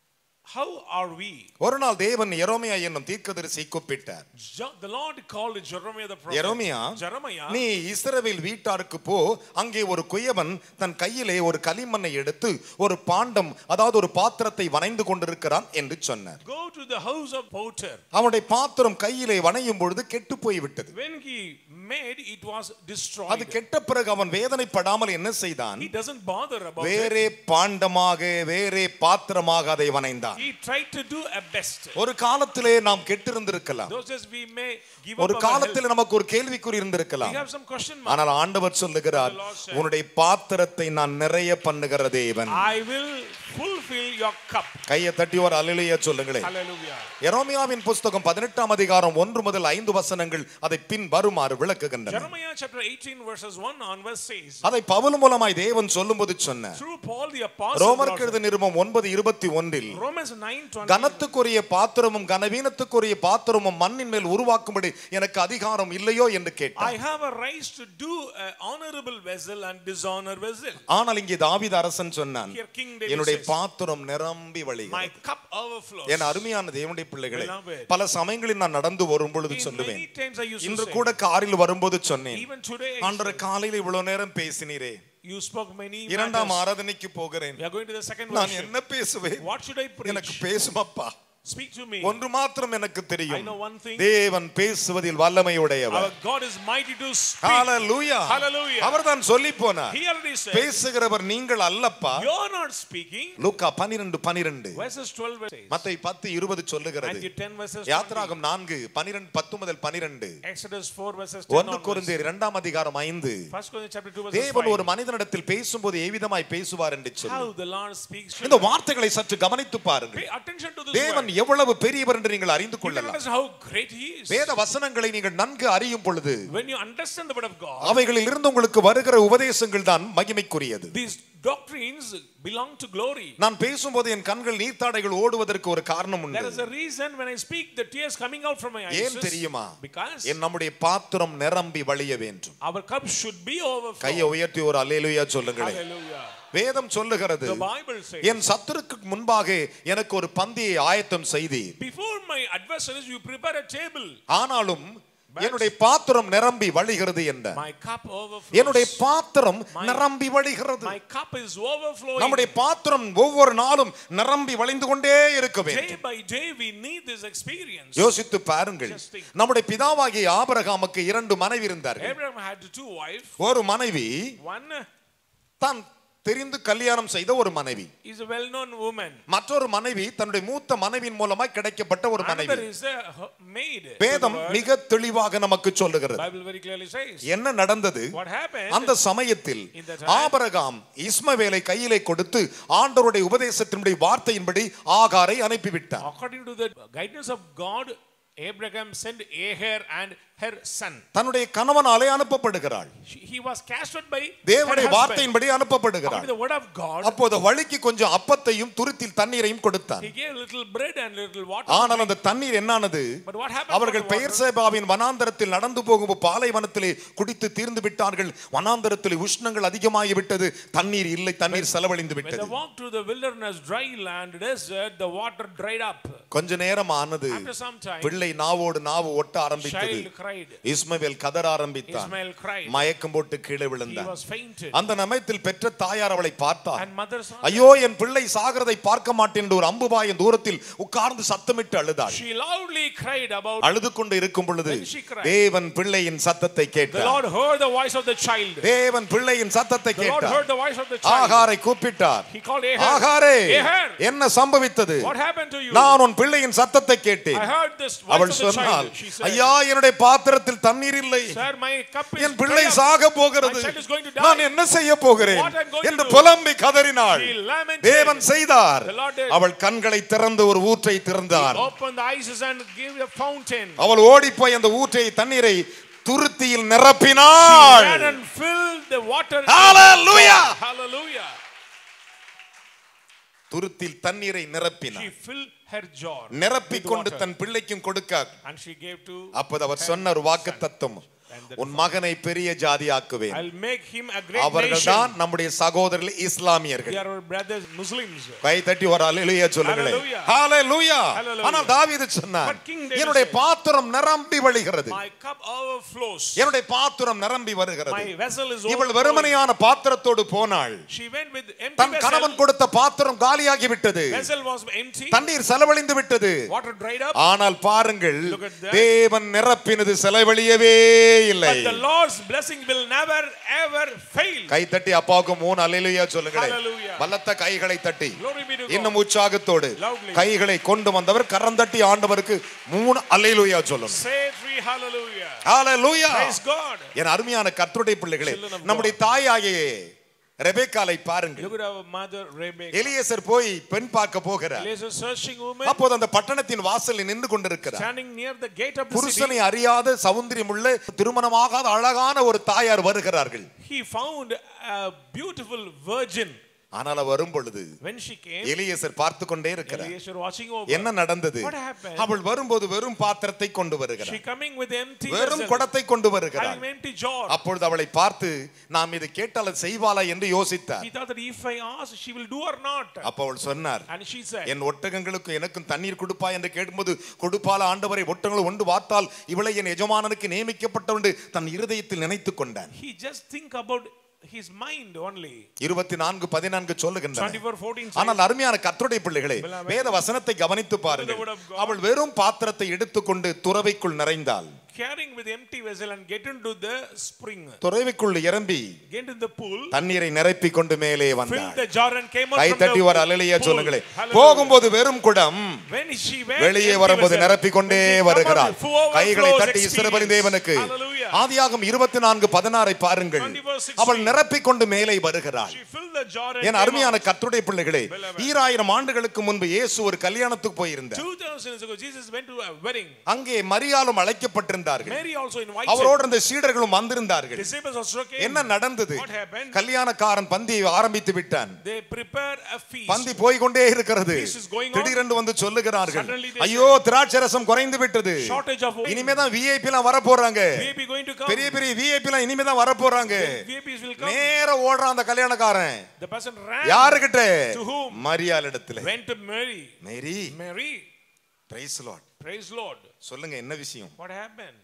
how are we? ஒரு நாள் தேவன் எரோமியா என்னும் தீர்க்கதரிசி கூப்பிட்டார் Jo- The Lord called Jeremiah the prophet. எரோமியா Jeremiah, நீ இஸ்ரவேல் வீட்டாருக்கு போ அங்கே ஒரு குயவன் தன் கையிலே ஒரு களிமண்ணை எடுத்து ஒரு பாண்டம் அதாவது ஒரு பாத்திரத்தை வணைந்து கொண்டிருக்கிறான் என்று சொன்னார் go to the house of Potter. அவனுடைய பாத்திரம் கையிலே வணையும் பொழுது கெட்டு போய்விட்டது When he made, it was destroyed. அது கெட்ட பிறகு அவன் வேதனைப்படாமல் என்ன செய்தான் He doesn't bother about it. வேறே பாண்டமாக வேறே பாத்திரமாக அதை வணைந்தான் He tried to do a best. ஒரு காலத்திலே நாம் கெட்டிருந்திருக்கலாம் Those days we may give ஒரு up our help. காலத்தில் நமக்கு ஒரு கேள்விக்குறி We இருந்திருக்கலாம் have some question mark. ஆனால் ஆண்டவர் சொல்லுகிறார் The Lord said, உன்னுடைய பாத்திரத்தை நான் நிறைய பண்ணுகிற தேவன் I will fulfill your cup. கையை தட்டி ஒரு அலிலைய சொல்லுங்களேன் Hallelujah. எரோமியாவின் புஸ்தகம் பதினெட்டாம் அதிகாரம் ஒன்று முதல் ஐந்து வசனங்கள் அதை பின் வருமாறு விளக்குகின்றன Jeremiah chapter 18 verses 1 onwards says, அதை பவுல் மூலமாய் தேவன் சொல்லும்போது சொன்னார் through Paul the apostle, ரோமருக்கு God எழுத நிருபம் ஒன்பது இருபத்தி ஒன்றில் said, Romans 9 20, கனத்துக்குரிய பாத்திரமும் கனவீனத்துக்குரிய பாத்திரமும் மண்ணின் மேல் உருவாக்கும்படி எனக்கு அதிகாரம் இல்லையோ என்று I கேட்டார் have a right to do an honorable vessel and dishonor vessel. ஆனால் இங்கே தாவீது அரசன் சொன்னான் Here King David என்னுடைய says, பாத்திரம் நிரம்பி My வழிகிறது cup overflows. என் அருமையான தேவனுடைய பிள்ளைகளே Beloved. பல சமயங்களில் நான் நடந்து வரும் பொழுது In சொல்லுவேன் many times I used to இன்று say, கூட காரில் வரும்போது சொன்னேன் even today, I ஆண்டவர் காலையில் இவ்வளவு நேரம் பேசினீரே you spoke many இரண்டாம் matters. ஆராதனைக்கு போகிறேன் We are going to the second நான் worship. என்ன பேசுவேன் What should I எனக்கு preach? பேசுமப்பா Speak to me. ஒன்று மாத்திரம் எனக்கு I தெரியும் know one thing. தேவன் பேசுவதில் வல்லமையுடையவர் Our God is mighty to speak. Hallelujah Hallelujah. அவர்தான் சொல்லி போனார் He already said, பேசுகிறவர் நீங்கள் அல்லப்பா You're not speaking. Luca 12 12 Verses 12 verses. மத்தை 10 20 சொல்லுகிறது Matthew 10 verses 20. யாத்ராகம் 4 12 10 முதல் 12 Exodus 4 verses 10 ஒன்று onwards. கொரிந்தியர் இரண்டாம் அதிகாரம் 5 First Corinthians chapter 2 verses தேவன் 5. ஒரு மனிதனிடத்தில் பேசும்போது எவ்விதமாய் பேசுவார் என்று சொல்லி How the Lord speaks to இந்த them. வார்த்தைகளை சற்று கவனித்து பாருங்கள் Pay attention to this தேவன் word. எவ்வளவு பெரியவர் என்று நீங்கள் அறிந்து You can கொள்ளலாம் understand how great he is. வேத வசனங்களை நீங்கள் நன்கு அறியும் பொழுது When you understand the word of God, அவைகளில் இருந்து உங்களுக்கு வருகிற உபதேசங்கள் தான் மகிமைக்குரியது these doctrines belong to glory. நான் பேசும்போது என் கண்கள் நீர்த்தாடைகள் ஓடுவதற்கு ஒரு காரணம் There உண்டு is a reason when I speak, the tears coming out from my eyes. ஏன் தெரியுமா Because என் நம்முடைய பாத்திரம் நிரம்பி வழிய வேண்டும் our cup should be overflow. கையை உயர்த்தி ஒரு அல்லேலூயா சொல்லுங்களேன் Hallelujah. வேதம் சொல்லுகிறது The Bible says, என் சத்துருக்கு முன்பாக எனக்கு ஒரு பந்தியை ஆயத்தம் செய்தீர் before my adversaries, you prepare a table. ஆனாலும் என்னுடைய பாத்திரம் நிரம்பி வழிகிறது என்ற My cup overflows. என்னுடைய பாத்திரம் நிரம்பி வழிகிறது My cup is overflowing. நம்முடைய பாத்திரம் ஒவ்வொரு நாளும் நிரம்பி வழிந்து கொண்டே இருக்க Day வேண்டும் by day, we need this experience. யோசித்து பாருங்கள் Just think. நம்முடைய பிதாவாகிய ஆபரகாமுக்கு இரண்டு மனைவி இருந்தார்கள் Abraham had two wives. ஒரு மனைவி One தான் தெரிந்து கல்யாணம் செய்த ஒரு மனைவி is a well-known woman. மற்றொரு மனைவி தன்னுடைய மூத்த மனைவியின் மூலமாய் கிடைக்கப்பட்ட ஒரு Another மனைவி is a h- maid. to the வேதம் word. மிக தெளிவாக நமக்கு சொல்லுகிறது Bible very clearly says. என்ன நடந்தது What happened? அந்த சமயத்தில் In that time- ஆபரகாம் இஸ்மவேலை கையிலே கொடுத்து ஆண்டவருடைய உபதேசத்தினுடைய வார்த்தையின்படி ஆகாரை அனுப்பிவிட்டார் According to the guidance of God, Abraham sent Aher and her son. தன்னுடைய கணவனாலே அனுப்பப்படுகிறாள் She- He was casted by her தேவனுடைய husband. வார்த்தையின்படி According அனுப்பப்படுகிறாள் to the word of God, அப்போது வழிக்கு கொஞ்சம் அப்பத்தையும் துருத்தில் தண்ணீரையும் கொடுத்தான் he gave little bread and little water. ஆனால் அந்த தண்ணீர் என்னானது But what happened? அவர்கள் to the பெயர் water? சேபாவின் வனாந்தரத்தில் நடந்து போகும் பாலைவனத்திலே குடித்து தீர்ந்து விட்டார்கள் வனாந்தரத்தில் உஷ்ணங்கள் அதிகமாகி விட்டது தண்ணீர் இல்லை தண்ணீர் செலவழிந்து When they விட்டது walked through the wilderness, dry land, desert, the water dried up. கொஞ்ச நேரம் ஆனது After some time, பிள்ளை நாவோடு நாவு ஒட்ட ஆரம்பித்தது child cried. இஸ்மவேல் கதற ஆரம்பித்தான் Ismail cried. மயக்கம் போட்டு கீழே He விழுந்தான் was fainted. அந்த நமைத்தில் பெற்ற தாயார் அவளை பார்த்தார் And mother saw ஐயோ என் பிள்ளை சாகிறதை பார்க்க மாட்டேன் என்று ஒரு அம்புபாயின் தூரத்தில் உட்கார்ந்து சத்தமிட்டு அழுதாள் She loudly cried about அழுது கொண்டு இருக்கும் பொழுது When she cried, தேவன் பிள்ளையின் சத்தத்தை the கேட்டார் Lord heard the voice of the child. தேவன் பிள்ளையின் சத்தத்தை The Lord heard கேட்டார் the voice of the child. ஆகாரை கூப்பிட்டார் He called Ahar. ஆகாரே Ahar, என்ன சம்பவித்தது what happened to you? நான் உன் பிள்ளையின் சத்தத்தை கேட்டேன் I heard this voice அவள் of the சொன்னாள் child. She said, ஐயா என்னுடைய பாத்திரத்தில் தண்ணீர் இல்லை Sir, my cup is என் பிள்ளை dry up. சாக போகிறது My child is going to die. நான் என்ன செய்ய போகிறேன் What I'm going to என்று do? புலம்பி கதறினாள் She lamented. தேவன் செய்தார் The Lord did. அவள் கண்களை திறந்து ஒரு ஊற்றை திறந்தார் Open the eyes and give a fountain. அவள் ஓடிப்போய் அந்த ஊற்றை தண்ணீரை துருத்தியில் She நிரப்பினாள் ran and filled the water. in Hallelujah. the jar. Hallelujah. துருத்தில் தண்ணீரை She நிரப்பினாள் filled her jar. நிரப்பிக் with கொண்டு water. தன் பிள்ளைக்கும் கொடுக்க And she gave to அப்போது அவர் சொன்ன ஒரு வாக்கு தத்துவம் உன் மகனை பெரிய ஜாதியாக்குவேன் I'll make him a great அவர்கள் nation. தான் நம்முடைய சகோதரர்கள் இஸ்லாமியர்கள் They are our brothers, Muslims. கை தட்டி ஒரு அல்லேலூயா சொல்லுங்களேன் Hallelujah. ஹalleluya Hallelujah. ஆனால் தாவீது சொன்னார் But King David என்னுடைய said, பாத்திரம் நிரம்பி வழிகிறது My cup overflows. என்னுடைய பாத்திரம் நிரம்பி வருகிறது My vessel is இவள் overflowing. வெறுமனையான பாத்திரத்தோடு போனாள் She went with empty தன் கணவன் vessel. கொடுத்த பாத்திரம் காலியாகி விட்டது Vessel was empty. தண்ணீர் செலவழிந்து விட்டது Water dried up. ஆனால் பாருங்கள் Look at that. தேவன் நிரப்பினது செலவழியவே இல்லை But the Lord's blessing will never ever fail. கை தட்டி அப்பாவுக்கு மூணு அல்லேலூயா சொல்லுங்களேன் Hallelujah. பலத்த கைகளை தட்டி Glory be to God. இன்னும் உற்சாகத்தோடு Loudly. கைகளை கொண்டு வந்தவர் கரந்தட்டி ஆண்டவருக்கு மூணு அல்லேலூயா சொல்லணும் Say three hallelujah. ஹalleluya Praise God. என் அருமையான கர்த்தருடைய பிள்ளைகளே Children of God. நம்முடைய தாயாகிய ரெபேக்காலை பாருங்கள் Look at our mother Rebecca. Eliezer போய் பெண் பார்க்க போகிறார் Elias is searching woman அப்போது அந்த பட்டணத்தின் வாசலில் நின்று கொண்டிருக்கிறார் standing near the gate of the city. புருஷனை அறியாத சௌந்தரியமுள்ள திருமணமாகாத அழகான ஒரு தாயார் வருகிறார்கள் He found a beautiful virgin. ஆனால் அவர் வரும் பொழுது When she came, எலியேசர் பார்த்து கொண்டே இருக்கிறார் Eliezer watching over. என்ன நடந்தது What happened? அவள் வரும்போது வெறும் பாத்திரத்தை கொண்டு She வருகிறார் coming with empty வெறும் vessel, குடத்தை கொண்டு வருகிறார் having empty jar. அப்பொழுது அவளை பார்த்து நாம் இதை கேட்டால் அது செய்வாளா என்று யோசித்தார் He thought that if I ask, she will do or not. அப்ப அவள் சொன்னார் And she said, என் ஒட்டகங்களுக்கும் எனக்கும் தண்ணீர் கொடுப்பா என்று கேட்கும்போது கொடுப்பால ஆண்டவரை ஒட்டகங்கள் ஒன்று பார்த்தால் இவளை என் எஜமானனுக்கு நியமிக்கப்பட்டவண்டு தன் இருதயத்தில் நினைத்துக் கொண்டான் he just think about his mind only. இருபத்தி நான்கு பதினான்கு சொல்லுகின்றன 24, 14 says, ஆனால் அருமையான கர்த்தருடைய பிள்ளைகளே Beloved, வேத வசனத்தை கவனித்து பாருங்கள் the word of God. அவள் வெறும் பாத்திரத்தை எடுத்துக்கொண்டு துறவைக்குள் நிறைந்தாள் carrying with empty vessel and get into the spring, துறவைக்குள் இறம்பி get in the pool, தண்ணீரை நிரப்பிக் கொண்டு மேலே filled வந்தாள் the jar and came out guy from தட்டி the ஒரு அலையிலேயே pool. சொல்லுங்களே Hallelujah. போகும்போது வெறும் குடம் When she went, வெளியே empty வரும்போது vessel. நிரப்பிக் கொண்டே When she come வருகிறார் out, full கைகளை overflows தட்டி இஸ்ரவேலின் experience. தேவனுக்கு Hallelujah. ஆதியாகம் இருபத்தி நான்கு பதினாறை பாருங்கள் 20 verse 16. அவள் நிரப்பிக் கொண்டு மேலே வருகிறாள் She filled the jar and N came அருமையான out. கர்த்தருடைய பிள்ளைகளே Beloved. ஈராயிரம் ஆண்டுகளுக்கு முன்பு இயேசு ஒரு கல்யாணத்துக்கு போயிருந்தார் 2000 years ago, Jesus went to a wedding. அங்கே மரியாளும் அழைக்கப்பட்டிருந்தார்கள் Mary also invited. அவரோடு அந்த சீடர்களும் வந்திருந்தார்கள் Disciples also came. என்ன நடந்தது What happened? கல்யாணக்காரன் பந்தியை ஆரம்பித்து விட்டான் They prepared a feast. பந்தி போய் கொண்டே இருக்கிறது Feast is going on. திடீரென்று வந்து சொல்லுகிறார்கள் Suddenly they ஐயோ திராட்சை ரசம் குறைந்து விட்டது Shortage of wine. இனிமேதான் விஐபி எல்லாம் வர போறாங்க Maybe going to come. பெரிய பெரிய விஐபி எல்லாம் இனிமேதான் வர போறாங்க VIPs will come. நேர ஓடுறான் அந்த கல்யாணக்காரன் The person ran. யாருகிட்ட To whom? மரியாள் இடத்துல Went to Mary. Mary Mary, praise Lord praise Lord. சொல்லுங்க என்ன விஷயம் What happened?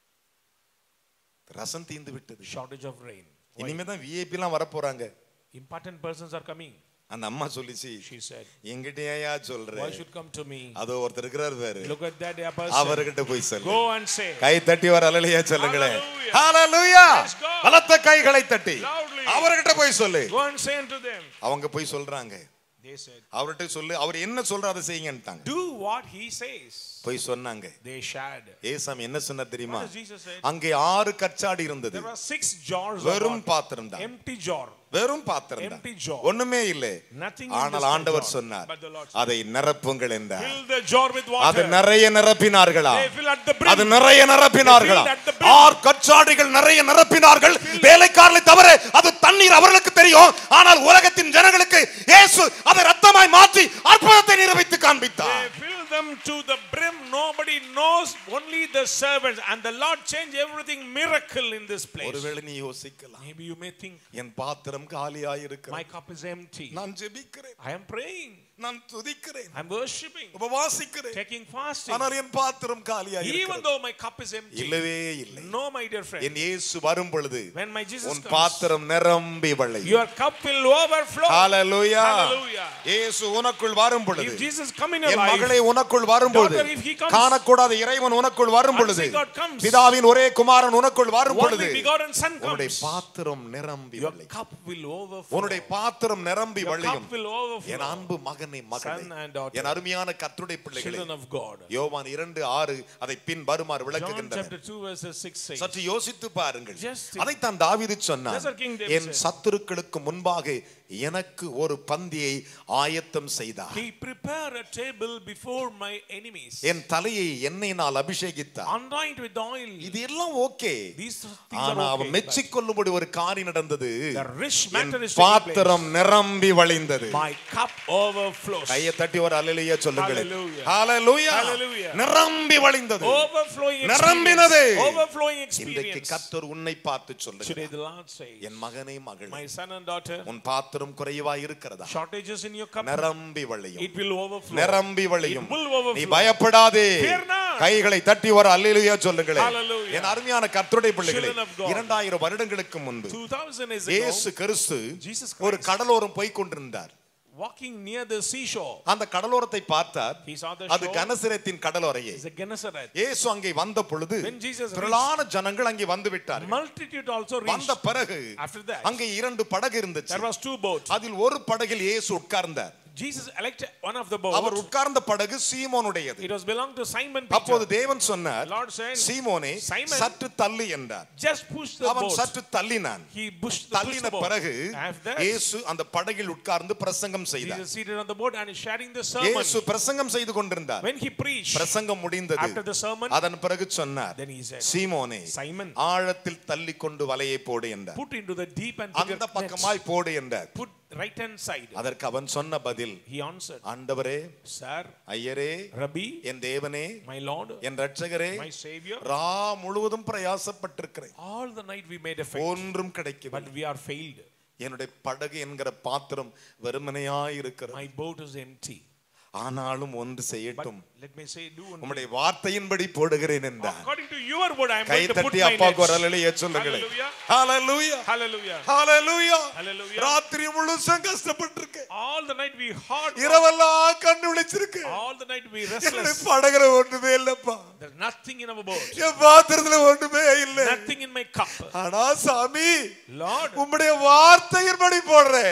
ரசம் தீந்து விட்டது Shortage of rain. இனிமேதான் விஐபி எல்லாம் வர போறாங்க Important persons are coming. அந்த அம்மா சொல்லிச்சு She said, எங்கிட்ட ஏயா சொல்ற Why should come to me? அதோ ஒருத்தர் இருக்கிறார் பாரு Look at that dear person. அவர்கிட்ட போய் சொல்லு Go and say. கை தட்டி வர அலலியா சொல்லுங்களேன் Hallelujah. ஹalleluya Praise God. பலத்த கைகளை தட்டி Loudly. அவர்கிட்ட போய் சொல்லு Go and say unto them. அவங்க போய் சொல்றாங்க They said, அவர்கிட்ட சொல்லு அவர் என்ன சொல்ற அதை செய்யுங்கன்ட்டாங்க Do what he says. போய் சொன்னாங்க They shared. ஏசாமி என்ன சொன்னார் தெரியுமா What does Jesus say? அங்கே ஆறு கச்சாடி இருந்தது There were six jars of வெறும் water. பாத்திரம் தான் Empty jar. வெறும் பாத்திரம் தான் Empty jar. ஒண்ணுமே இல்லை Nothing in ஆனால் this ஆண்டவர் jar. சொன்னார் But the Lord said, அதை நிரப்புங்கள் என்றார் Fill the jar with அது water. நிறைய நிரப்பினார்களா They fill at the brim. அது நிறைய நிரப்பினார்களா They filled at the brim. ஆர் கச்சாடிகள் நிறைய நிரப்பினார்கள் வேலைக்காரர்களை தவிர அது தண்ணீர் அவர்களுக்கு தெரியும் ஆனால் உலகத்தின் ஜனங்களுக்கு இயேசு அதை ரத்தமாய் மாற்றி அற்புதத்தை நிரூபித்து காண்பித்தார் They fill them to the brim. Nobody knows. Only the servants. And the Lord changed everything miracle in this place. ஒருவேளை நீ யோசிக்கலாம் Maybe you may think, என் பாத்திரம் காலியாயிருக்கிறது my cup is empty. நான் ஜெபிக்கிறேன் I am praying. நான் துதிக்கிறேன் I'm worshipping. உபவாசிக்கிறேன் Taking fasting. ஆனால் என் பாத்திரம் Even காலியாயிருக்கிறது though my cup is empty. இல்லவே இல்லை No, my dear friend. என் இயேசு வரும் பொழுது When my Jesus உன் comes, பாத்திரம் நிரம்பி வளையும் your cup will overflow. Hallelujah Hallelujah. இயேசு உனக்குள் வரும் பொழுது If Jesus come in your N life, மகளே உனக்குள் வரும்பொழுது Daughter, if he comes, காணக்கூடாத இறைவன் உனக்குள் வரும் பொழுது unseen God comes, பிதாவின் ஒரே குமாரன் உனக்குள் வரும் பொழுது only begotten Son உன்னுடைய comes, பாத்திரம் நிரம்பி your வளையும் cup will overflow. உன்னுடைய பாத்திரம் நிரம்பி Your வழியும் cup will overflow. என் அன்பு மகனே மகளே Son and daughter. என் அருமையான கர்த்தருடைய பிள்ளைகளே Children of God. யோவான் இரண்டு ஆறு அதை பின் வருமாறு John விளக்குகின்றன chapter 2 verses 6 says, சற்று யோசித்து பாருங்கள் Just think. அதைத்தான் தாவீது சொன்னார் That's what King David N said. சத்துருக்களுக்கு முன்பாக எனக்கு ஒரு பந்தியை ஆயத்தம் செய்தார் He prepared a table before my enemies. என் தலையை எண்ணெயினால் அபிஷேகித்தார் Anoint with oil. இது எல்லாம் ஓகே These things ஆனா are அவன் okay. மெச்சிக்கொள்ளும்படி ஒரு காரியம் நடந்தது but The rich N matter is taking place. பாத்திரம் நிரம்பி வழிந்தது My cup overflows. கையை தட்டி ஒரு அலையிலேயே சொல்லுங்கள் Hallelujah. ஹalleluya Hallelujah. நிரம்பி வழிந்தது Overflowing நிரம்பினது. experience. Overflowing இன்றைக்கு experience. கர்த்தர் உன்னை பார்த்து Today சொல்லுகிறார் the Lord says, என் மகனே மகளே My son and daughter, உன் பாத்திரம் குறைவா இருக்கிறதா shortages in your cup, நிரம்பி வழியும் it will overflow. நிரம்பி வழியும் It will overflow. நீ பயப்படாதே Fear not. கைகளை தட்டி ஒரு அல்லேலூயா சொல்லுங்களேன் Hallelujah. என் அருமையான கர்த்தருடைய பிள்ளைகளே Children of God. இரண்டாயிரம் வருடங்களுக்கு முன்பு 2000 years இயேசு ago, கிறிஸ்து Jesus ஒரு Christ. கடலோரம் போய் கொண்டிருந்தார் walking near the seashore, அந்த கடலோரத்தை பார்த்தார் he saw the அது shore. கனசரத்தின் கடலோரையே It's a Gennesaret. இயேசு அங்கே வந்த பொழுது When Jesus reached- திரளான ஜனங்கள் அங்கே வந்து விட்டார்கள் Multitude also reached. வந்த பிறகு After that, அங்கே இரண்டு படகு இருந்துச்சு there was two boats. அதில் ஒரு படகில் இயேசு உட்கார்ந்தார் Jesus elected one of the our boats. உட்கார்ந்த படகு சீமோனுடையது It was belong to Simon அப்போது Peter. தேவன் சொன்னார் Lord said, சீமோனே Simon, சற்று தள்ளி என்றார் Just push the அவன் boat. சற்று தள்ளினான் He pushed the, pushed தள்ளின the boat. பிறகு After that, இயேசு அந்த படகில் உட்கார்ந்து பிரசங்கம் செய்தார் Jesus seated on the boat and is sharing the sermon. இயேசு பிரசங்கம் செய்து கொண்டிருந்தார் When he preached, பிரசங்கம் முடிந்தது after the sermon, அதன் பிறகு சொன்னார் then he said, சீமோனே Simon, ஆழத்தில் தள்ளி கொண்டு வலையை போடு என்றார் put into the deep and bigger அந்த net. பக்கமாய் போடு என்றார் Put right hand side. அதற்கு அவன் சொன்ன பதில் He answered, ஆண்டவரே Sir, ஐயரே Rabbi, என் தேவனே my Lord, என் ரட்சகரே my Savior, ரா முழுவதும் பிரயாசப்பட்டிருக்கிறேன் all the night we made effort, ஒன்றும் but கிடைக்கவில்லை we are failed. என்னுடைய படகு என்கிற பாத்திரம் வெறுமனையாய் இருக்கிறது My boat is empty. ஆனாலும் ஒன்று But செய்யட்டும் let me say, do one thing. உம்முடைய வார்த்தையின்படி போடுகிறேன் என்றார் According to your word, I am guy going to put தட்டி my அப்பாவுக்கு ஒரு nets. அலையிலேயே சொல்லுங்களேன் Hallelujah. ஹalleluya Hallelujah. ஹalleluya Hallelujah. ராத்திரி முழுசும் கஷ்டப்பட்டிருக்கேன் All the night we hard. இரவெல்லாம் கண்ணு விழிச்சிருக்கேன் All the night we என்னுடைய restless. படகுல ஒண்ணுமே இல்லப்பா There's nothing in our boat. என் பாத்திரத்துல ஒண்ணுமே இல்ல Nothing in my cup. ஆனா சாமி Lord, உம்முடைய வார்த்தையின்படி போடுறேன்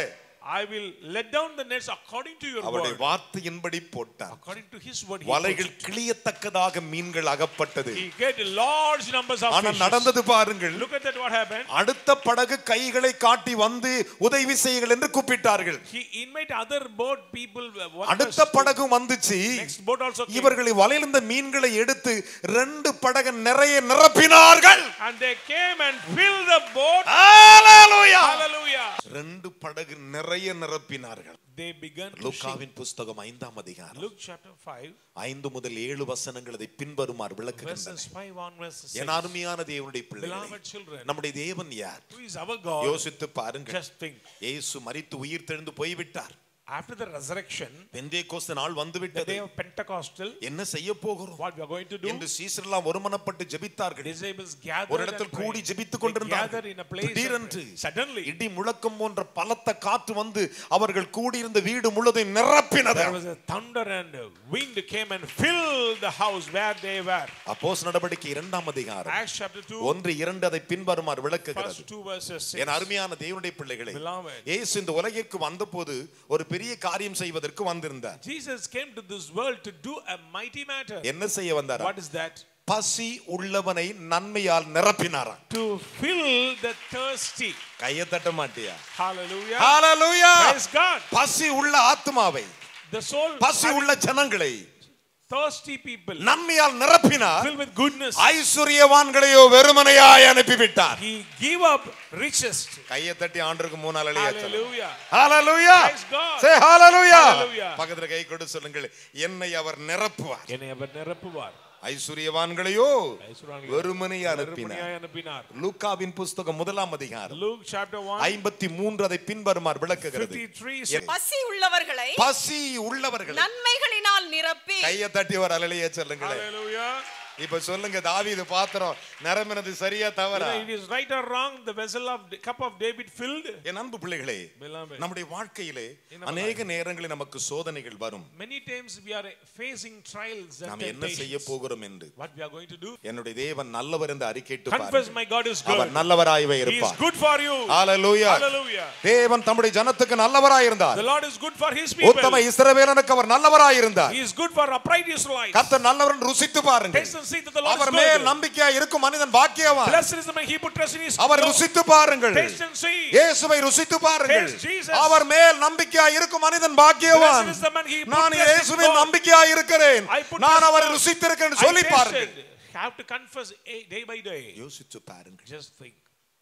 I will let down the nets according to your அவருடைய word. வார்த்தையின்படி போட்டார் According to his word, he, வலைகள் put it. கிளியத்தக்கதாக மீன்கள் அகப்பட்டது he get large numbers of ஆனா fishes. நடந்தது பாருங்கள் Look at that what happened. அடுத்த படகு கைகளை காட்டி வந்து உதவி செய்யுங்கள் என்று கூப்பிட்டார்கள் He invite other boat people. uh, workers அடுத்த to- படகும் வந்துச்சு Next boat also came. இவர்களை வலையிலிருந்த மீன்களை எடுத்து ரெண்டு படகு நிறைய நிரப்பினார்கள் And they came and filled the boat. Hallelujah. Hallelujah. ரெண்டு படகு நிறைய நிரப்பினார்கள் They began to sing. லூக்காவின் புஸ்தகம் ஐந்தாம் அதிகாரம் Luke chapter 5, ஐந்து முதல் ஏழு வசனங்கள் அதை பின்வருமாறு விளக்குகின்றன verses 5 onwards. says, என் அருமையான தேவனுடைய பிள்ளைகளே Beloved children, நம்முடைய தேவன் யார் who is our God? யோசித்து பாருங்கள் Just think. இயேசு மரித்து உயிர் தெழுந்து போய்விட்டார் After the resurrection, பெந்தேகோஸ்து நாள் வந்து the விட்டது day of Pentecostal, என்ன செய்ய போகிறோம் what we are going to do? என்று சீசரெல்லாம் ஒருமனப்பட்டு ஜெபித்தார்கள் Disciples gathered ஒரு and இடத்தில் prayed. கூடி ஜெபித்துக் They கொண்டிருந்தார்கள் gathered in a place. and திடீரென்று prayed. Suddenly, இடி முழக்கம் போன்ற பலத்த காற்று வந்து அவர்கள் கூடியிருந்த வீடு முழுவதும் நிரப்பினது there was a thunder and a wind came and filled the house where they were. அப்போஸ் நடவடிக்கை இரண்டாம் அதிகாரம் Acts chapter 2, ஒன்று இரண்டு அதை பின்வருமாறு விளக்குகிறது first two verses. என் Six. அருமையான தேவனுடைய பிள்ளைகளே Beloved. இயேசு இந்த உலகிற்கு வந்தபோது ஒரு பெரிய காரியம் செய்வதற்கு வந்திருந்தார் Jesus came to this world to do a mighty matter. என்ன செய்ய வந்தார் What is that? பசி உள்ளவனை நன்மையால் நிரப்பினாராம் To fill the thirsty. கையை தட்ட மாட்டியா Hallelujah. ஹalleluya Praise God. பசி உள்ள ஆத்மாவை The soul பசி உள்ள ஜனங்களை thirsty people நன்மையால் நிரப்பினார் filled with goodness. ஐஸ்வர்யவான்களையோ வெறுமனையாய் அனுப்பிவிட்டார் He gave up richest. கையை தட்டி ஆண்டருக்கு மூணு அலையா Hallelujah. ஹalleluya Praise God. say hallelujah Hallelujah. பக்கத்துல கை கொடு சொல்லுங்கள் என்னை அவர் நிரப்புவார் என்னை அவர் நிரப்புவார் ஐஸ்வர்யவான்களையோ ஐஸ்வர்யவான்களை வெறுமனை அனுப்பினார் வெறுமனையாய் அனுப்பினார் லூக்காவின் புஸ்தகம் முதலாம் அதிகாரம் Luke chapter 1 ஐம்பத்தி மூன்று அதை பின்வருமாறு விளக்குகிறது 53 says, பசி உள்ளவர்களை பசி உள்ளவர்கள் நன்மைகளினால் நிரப்பி கையை தட்டி ஒரு அலையிலேயே சொல்லுங்களேன் Hallelujah. இப்ப சொல்லுங்க தாவீது பாத்திரம் நிரம்பினது சரியா தவறா Whether it is right or wrong, the vessel of cup of David filled. என் அன்பு பிள்ளைகளே Beloved. நம்முடைய வாழ்க்கையிலே In our அநேக நேரங்களில் நமக்கு சோதனைகள் வரும் Many times we are facing trials and நாம் என்ன செய்ய temptations. போகிறோம் என்று What we are going to do? என்னுடைய தேவன் நல்லவர் என்று அறிக்கையிட்டு Confess பாருங்கள். my God is our good. நல்லவராகவே He is இருப்பார் good for you. Hallelujah Hallelujah. தேவன் தம்முடைய ஜனத்துக்கு நல்லவராய் இருந்தார் The Lord is good for his people. உத்தம இஸ்ரவேலனுக்கு அவர் நல்லவராய் இருந்தார் He is good for upright Israelites. கர்த்தர் நல்லவர் என்று ருசித்து பாருங்கள் Taste and see that the Lord our is மேல் good. நம்பிக்கையா இருக்கும் மனிதன் பாக்கியவான் Blessed is the man he put trust in his our Lord. ருசித்து பாருங்கள் Taste and see. இயேசுவை ருசித்து பாருங்கள் Taste Jesus. அவர் மேல் நம்பிக்கையா இருக்கும் மனிதன் பாக்கியவான் Blessed is the man he put நான் trust in இயேசுவின் God. நம்பிக்கையா இருக்கிறேன் I put நான் trust அவரை in- ருசித்திருக்கிறேன் I சொல்லி பாருங்கள் tasted. Have to confess eh, day by day. யோசித்து பாருங்கள் Just think.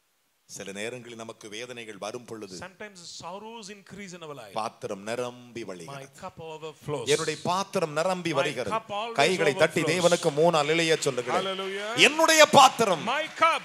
சில நேரங்களில் நமக்கு வேதனைகள் வரும் பொழுது Sometimes sorrows increase in our life. பாத்திரம் நிரம்பி My வழிகிறது cup overflows. என்னுடைய பாத்திரம் நிரம்பி My வருகிறது cup always கைகளை தட்டி overflows. தேவனுக்கு மூணு அலைய சொல்லுகிறேன் Hallelujah. என்னுடைய பாத்திரம் My cup.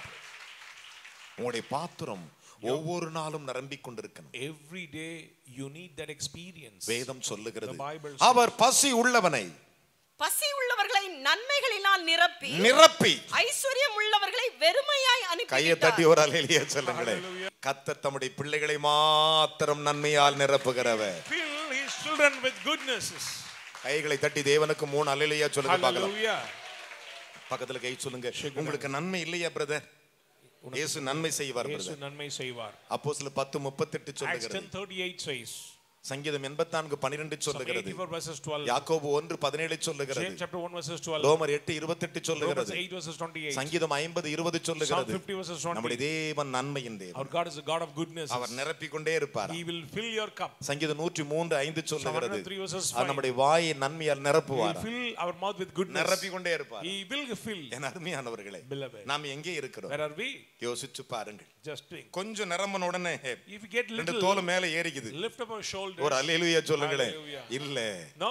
உங்களுடைய பாத்திரம் ஒவ்வொரு நாளும் நிரம்பிக் கொண்டிருக்கணும் Every day you need that experience. வேதம் சொல்லுகிறது The Bible அவர் பசி உள்ளவனை பசி உள்ளவர்களை நன்மைகளினால் நிரப்பி நிரப்பி ஐஸ்வர்யம் உள்ளவர்களை வெறுமையாய் கையை அனுப்பி தட்டி ஒரு அலையிலேயே சொல்லுங்களேன் கத்தர் தம்முடைய பிள்ளைகளை மாத்திரம் நன்மையால் நிரப்புகிறவர் Fill his children with goodnesses. கைகளை தட்டி தேவனுக்கு மூணு அலையிலேயே சொல்லுங்க பார்க்கலாம் Hallelujah. பக்கத்துல கை சொல்லுங்க உங்களுக்கு நன்மை இல்லையா பிரதர் இயேசு நன்மை செய்வார் இயேசு பிரதர் நன்மை செய்வார் அப்போ சில பத்து முப்பத்தெட்டு Acts சொல்லுகிறது 10:38 says. சங்கீதம் எண்பத்தி நான்கு பன்னிரெண்டு Psalm சொல்லுகிறது 84 verses 12. யாக்கோபு ஒன்று பதினேழு சொல்லுகிறது James chapter 1 verses 12. ரோமர் எட்டு இருபத்தெட்டு Romans சொல்லுகிறது 8 verses 28. சங்கீதம் ஐம்பது இருபது Psalm சொல்லுகிறது 50 verses 20. நம்முடைய தேவன் நன்மையின் தேவன் Our God is a God of goodness. அவர் நிரப்பிக் கொண்டே இருப்பார் He will fill your cup. சங்கீதம் நூற்றி மூன்று ஐந்து சொல்லுகிறது 103 verses அவர் 5. நம்முடைய வாயை நன்மையால் He will நிரப்புவார் fill our mouth with goodness. நிரப்பிக் கொண்டே இருப்பார் He will fill. என் அருமையானவர்களே Beloved. நாம் எங்கே இருக்கிறோம் Where are we? யோசிச்சு பாருங்கள் Just think. கொஞ்சம் நிரம்பின உடனே If you get ரெண்டு little, தோல் மேல ஏறிக்குது lift up our shoulders. ஒரு அல்லேலூயா சொல்லுங்களேன் Hallelujah. இல்ல No,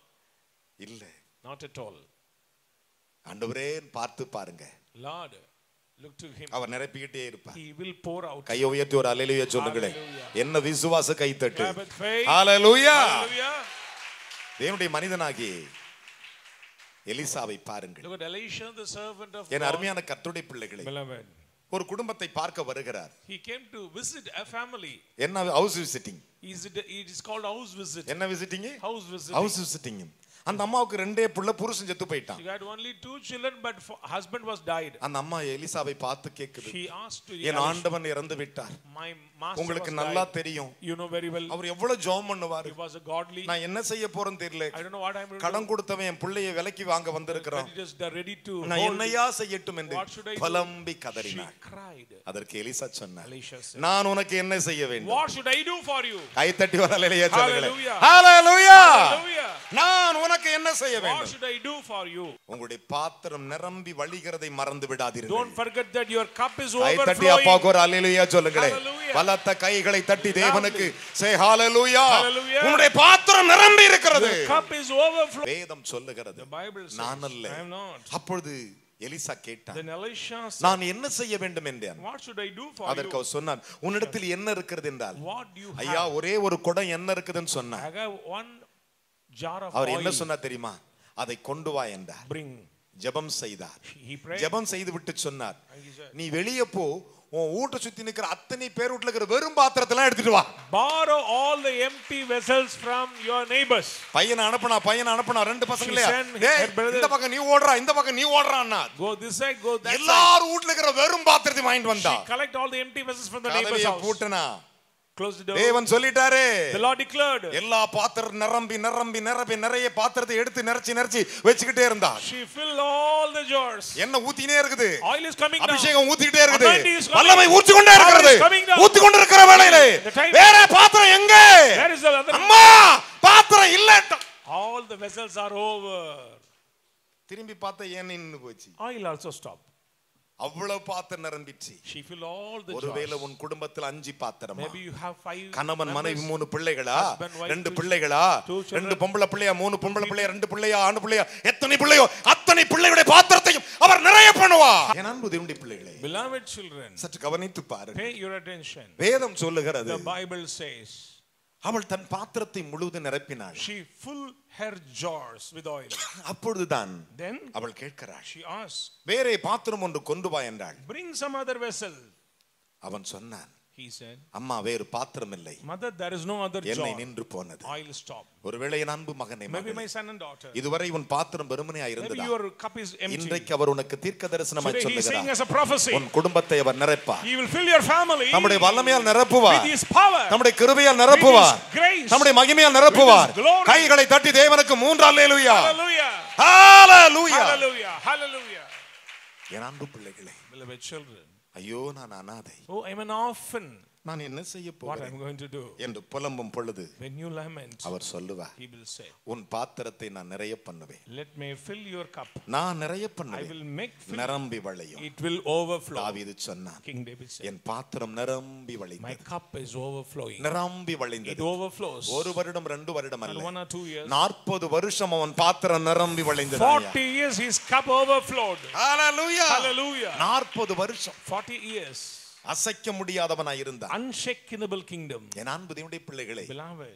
இல்ல not at all. ஆண்டவரே பார்த்து பாருங்க Lord, look to him. அவர் நிரப்பிக்கிட்டே இருப்பார் He will pour out. கையை உயர்த்தி ஒரு அல்லேலூயா சொல்லுங்களேன் Hallelujah. என்ன விசுவாச கை தட்டு Clap with faith. Hallelujah Hallelujah. தேவனுடைய மனிதனாகி எலிசாவை பாருங்கள் Look at Elisha, the servant of N God. அருமையான கர்த்தருடைய பிள்ளைகளே Beloved. ஒரு குடும்பத்தை பார்க்க வருகிறார் He came to visit a family. என்ன house visiting Is it, it is called house visit. என்ன visiting House visit. House visiting அந்த அம்மாவுக்கு ரெண்டே புள்ள புருஷன் செத்து போயிட்டான் She had only two children, but for, husband was died. அந்த அம்மா எலிசாவை பார்த்து கேக்குது She asked to என் ஆண்டவன் இறந்து விட்டார் my master உங்களுக்கு was நல்லா died. தெரியும் You know very well. அவர் எவ்வளவு ஜெபம் பண்ணுவாரு He was a godly. நான் என்ன செய்ய போறேன்னு தெரியல I don't know what I'm going to கடன் கொடுத்தவன் என் பிள்ளைய விலைக்கு வாங்க வந்திருக்கிறான் But it is the ready to நான் hold. என்னையா செய்யட்டும் என்று What should I do? புலம்பி She கதறினார் cried. அதற்கு எலிசா சொன்னார் Elisha said, நான் உனக்கு என்ன செய்ய வேண்டும் What should I do for you? கை தட்டி வரலையா சொல்லுங்களேன் Hallelujah. ஹalleluya Hallelujah. நான் உனக்கு என்ன செய்ய What வேண்டும் should I do for you? உங்களுடைய பாத்திரம் நிரம்பி வழிகிறதை மறந்து விடாதீர்கள் Don't forget that your cup is கை தட்டி overflowing. அப்பாவுக்கு ஒரு அல்லேலூயா சொல்லுங்களேன் Hallelujah. பலத்த கைகளை தட்டி தேவனுக்கு சே ஹalleluya Hallelujah. உங்களுடைய பாத்திரம் நிரம்பி இருக்கிறது The cup is overflowing. வேதம் சொல்லுகிறது The Bible says, நான் அல்ல I am not. அப்பொழுது எலிசா கேட்டான் Then Elisha said, நான் என்ன செய்ய வேண்டும் என்றேன் What should I do for அதற்கு you? அவர் சொன்னான் உன்னிடத்தில் என்ன இருக்கிறது என்றால் What do you ஐயா have? ஒரே ஒரு குடம் என்ன இருக்குதுன்னு சொன்னார் I have one jar of அவர் என்ன oil. சொன்னா தெரியுமா அதை கொண்டு வா என்றார் Bring. ஜெபம் செய்தார் He prayed. ஜெபம் செய்து விட்டு சொன்னார் he said, நீ வெளியே போ உன் வீட்டை சுத்தி நிக்கிற அத்தனை பேர் வீட்டுல இருக்கிற வெறும் பாத்திரத்தெல்லாம் எடுத்துட்டு வா Borrow all the empty vessels from your neighbors. பையனை அனுப்புனா பையனை அனுப்புனா ரெண்டு பசங்க இல்லையா sent டேய், her brother- இந்த பக்கம் நீ ஓடுறா இந்த பக்கம் நீ ஓடுறான்னா Go this side, go that side. எல்லாரும் வீட்டுல இருக்கிற வெறும் பாத்திரத்தை வாங்கிட்டு வந்தா She collect all the empty vessels from the neighbor's கதவைய house. பூட்டுனா Close the door. தேவன் சொல்லிட்டாரு The Lord declared. எல்லா பாத்திரம் நிரம்பி நிரம்பி நிரம்பி நிறைய பாத்திரத்தை எடுத்து நிறைச்சி நிறைச்சி வச்சுக்கிட்டே இருந்தா She filled all the jars. என்ன ஊத்தினே இருக்குது Oil is coming down. அபிஷேகம் ஊத்திக்கிட்டே இருக்குது Anointing is coming. வல்லமை ஊற்றி கொண்டே Power இருக்கிறது is coming down. ஊத்தி கொண்டு இருக்கிற வேளையில The time- வேற பாத்திரம் எங்க Where is the other? அம்மா பாத்திரம் இல்ல All the vessels are over. திரும்பி பார்த்தா ஏன் நின்னு போச்சு Oil also stopped. அவ்வளவு பாத்திரம் நிரம்பிச்சு She filled all the ஒருவேளை jars. உன் குடும்பத்தில் அஞ்சு பாத்திரமா Maybe you have five கணவன் மனைவி members. மூணு பிள்ளைகளா Husband, wife, ரெண்டு two- பிள்ளைகளா two children. ரெண்டு பொம்பளை பிள்ளையா மூணு பொம்பளை பிள்ளையா ரெண்டு பிள்ளையா ஆணு பிள்ளையா எத்தனை பிள்ளையோ அத்தனை பிள்ளைகளுடைய பாத்திரத்தையும் அவர் நிறைய பண்ணுவா என் அன்பு தேவனுடைய பிள்ளைகளே Beloved children, சற்று கவனித்து பாரு pay your attention. வேதம் சொல்லுகிறது The Bible says அவள் தன் பாத்திரத்தை முழுவதும் நிரப்பினாள் she full her jars with oil. அப்பொழுதுதான் Then அவள் கேட்கிறாள் she asked, வேறே பாத்திரம் ஒன்று கொண்டு வா என்றாள் Bring some other vessel. அவன் சொன்னான் He said, அம்மா வேறு பாத்திரம் இல்லை Mother, there is no other என்னை jar. நின்று போனது Oil stopped. ஒருவேளை என் அன்பு மகனே Maybe மகளே, my son and daughter. இதுவரை உன் பாத்திரம் வெறுமனையா Maybe இருந்ததா your cup is empty. இன்றைக்கு அவர் உனக்கு தீர்க்க தரிசனமாய் Today he is saying சொல்லுகிறார் as a prophecy, உன் குடும்பத்தை அவர் நிரப்பார் He will fill your family நம்முடைய வல்லமையால் நிரப்புவார் with His power. நம்முடைய கிருபையால் நிரப்புவார் With His grace. நம்முடைய மகிமையால் நிரப்புவார் With His glory. கைகளை தட்டி தேவனுக்கு மூன்று அல்லேலூயா Hallelujah. ஹalleluya Hallelujah. Hallelujah. என் அன்பு பிள்ளைகளே Beloved children. ஐயோ நான் அனாதை Oh, I'm an orphan. நான் என்ன செய்ய What போகிறேன் I'm going to do? என்று புலம்பும் பொழுது When you lament, அவர் சொல்லுவார் He will say, உன் பாத்திரத்தை நான் நிறைய பண்ணுவேன் Let me fill your cup. நான் நிறைய I பண்ணுவேன் will make fill. நிரம்பி வளையும் It will overflow. தாவீது சொன்னான் King David said, என் பாத்திரம் நிரம்பி My வளைந்தது cup is overflowing. நிரம்பி It வளைந்தது overflows. ஒரு வருடம் ரெண்டு வருடம் And அல்ல one or two years. நாற்பது வருஷம் அவன் பாத்திரம் நிரம்பி வளைந்தது 40 years his cup overflowed. Hallelujah. நாற்பது வருஷம் 40 years. அசைக்க முடியாதவனாய் இருந்தான் Unshakable kingdom. என் அன்பு தேவனுடைய பிள்ளைகளே Beloved,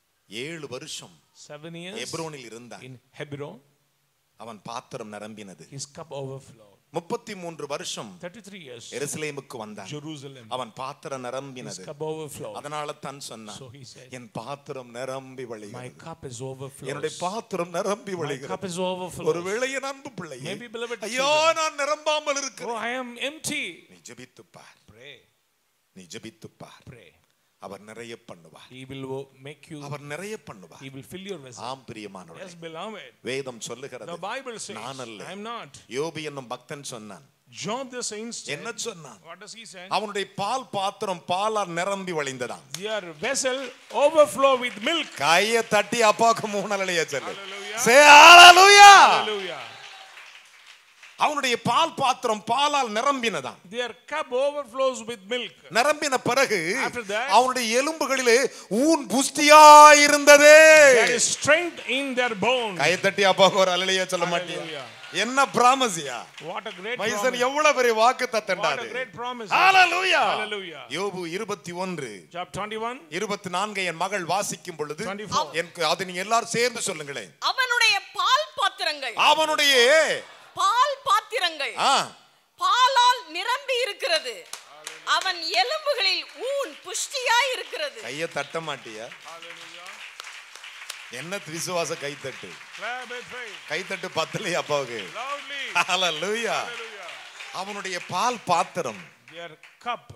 ஏழு வருஷம் seven years எப்ரோனில் இருந்தான் in Hebron, அவன் பாத்திரம் நிரம்பினது his cup overflowed. முப்பத்தி மூன்று வருஷம் 33 years, எருசலேமுக்கு வந்தான் Jerusalem, அவன் பாத்திரம் his நிரம்பினது cup overflowed. அதனால தான் சொன்னான் So he said, என் பாத்திரம் நிரம்பி My வழிகிறது cup is என்னுடைய overflowed. பாத்திரம் நிரம்பி My cup வழிகிறது is overflowed. ஒருவேளை என் அன்பு பிள்ளை Maybe beloved ஐயோ children. நான் நிரம்பாமல் இருக்கிறேன் Oh, I am empty. நீ ஜெபித்து பார் Pray, நீ ஜெபித்து பார் pray. அவர் நிறைய பண்ணுவார் He will o- make you, அவர் நிறைய பண்ணுவார் He will fill your vessel. ஆம் பிரியமானவரே Yes, beloved. வேதம் சொல்லுகிறது The Bible says, நான் அல்ல I am not. யோபு என்னும் பக்தன் சொன்னான் Job the saint said, என்ன சொன்னான் what does he say? அவனுடைய பால் பாத்திரம் பாலால் நிரம்பி வழிந்ததாம் Your vessel overflow with milk. கைய தட்டி அப்பாவுக்கு மூணலையா சொல்லு Hallelujah. Say hallelujah. Hallelujah. அவனுடைய பால் பாத்திரம் பாலால் நிரம்பினதாம் Their cup overflows with milk. நிரம்பின பிறகு After that- அவனுடைய எலும்புகளிலே ஊன் புஷ்டியா இருந்தது There is strength in their bones. கைய தட்டி அப்பாவுக்கு ஒரு அலையா சொல்ல மாட்டியா Hallelujah. என்ன பிராமசியா What a great மைசன் promise. எவ்வளவு பெரிய வாக்கு What a தத்தண்டாரு great promise. Hallelujah Hallelujah. யோபு இருபத்தி ஒன்று Job 21. இருபத்தி நான்கை என் மகள் வாசிக்கும் பொழுது 24. எனக்கு அதை நீங்க எல்லாரும் சேர்ந்து சொல்லுங்களேன் அவனுடைய பால் பாத்திரங்கள் அவனுடைய பால் பாத்திரங்கள் ஆ, பாலால் நிரம்பி இருக்கிறது அவன் எலும்புகளில் ஊன் புஷ்டியாய் இருக்கிறது கைய தட்ட மாட்டியா என்ன விசுவாச கைத்தட்டு Clap with faith. கைத்தட்டு பத்தலையே அப்பாவுக்கு Loudly. ஹalleluya Hallelujah. அவனுடைய பால் பாத்திரம் Their cup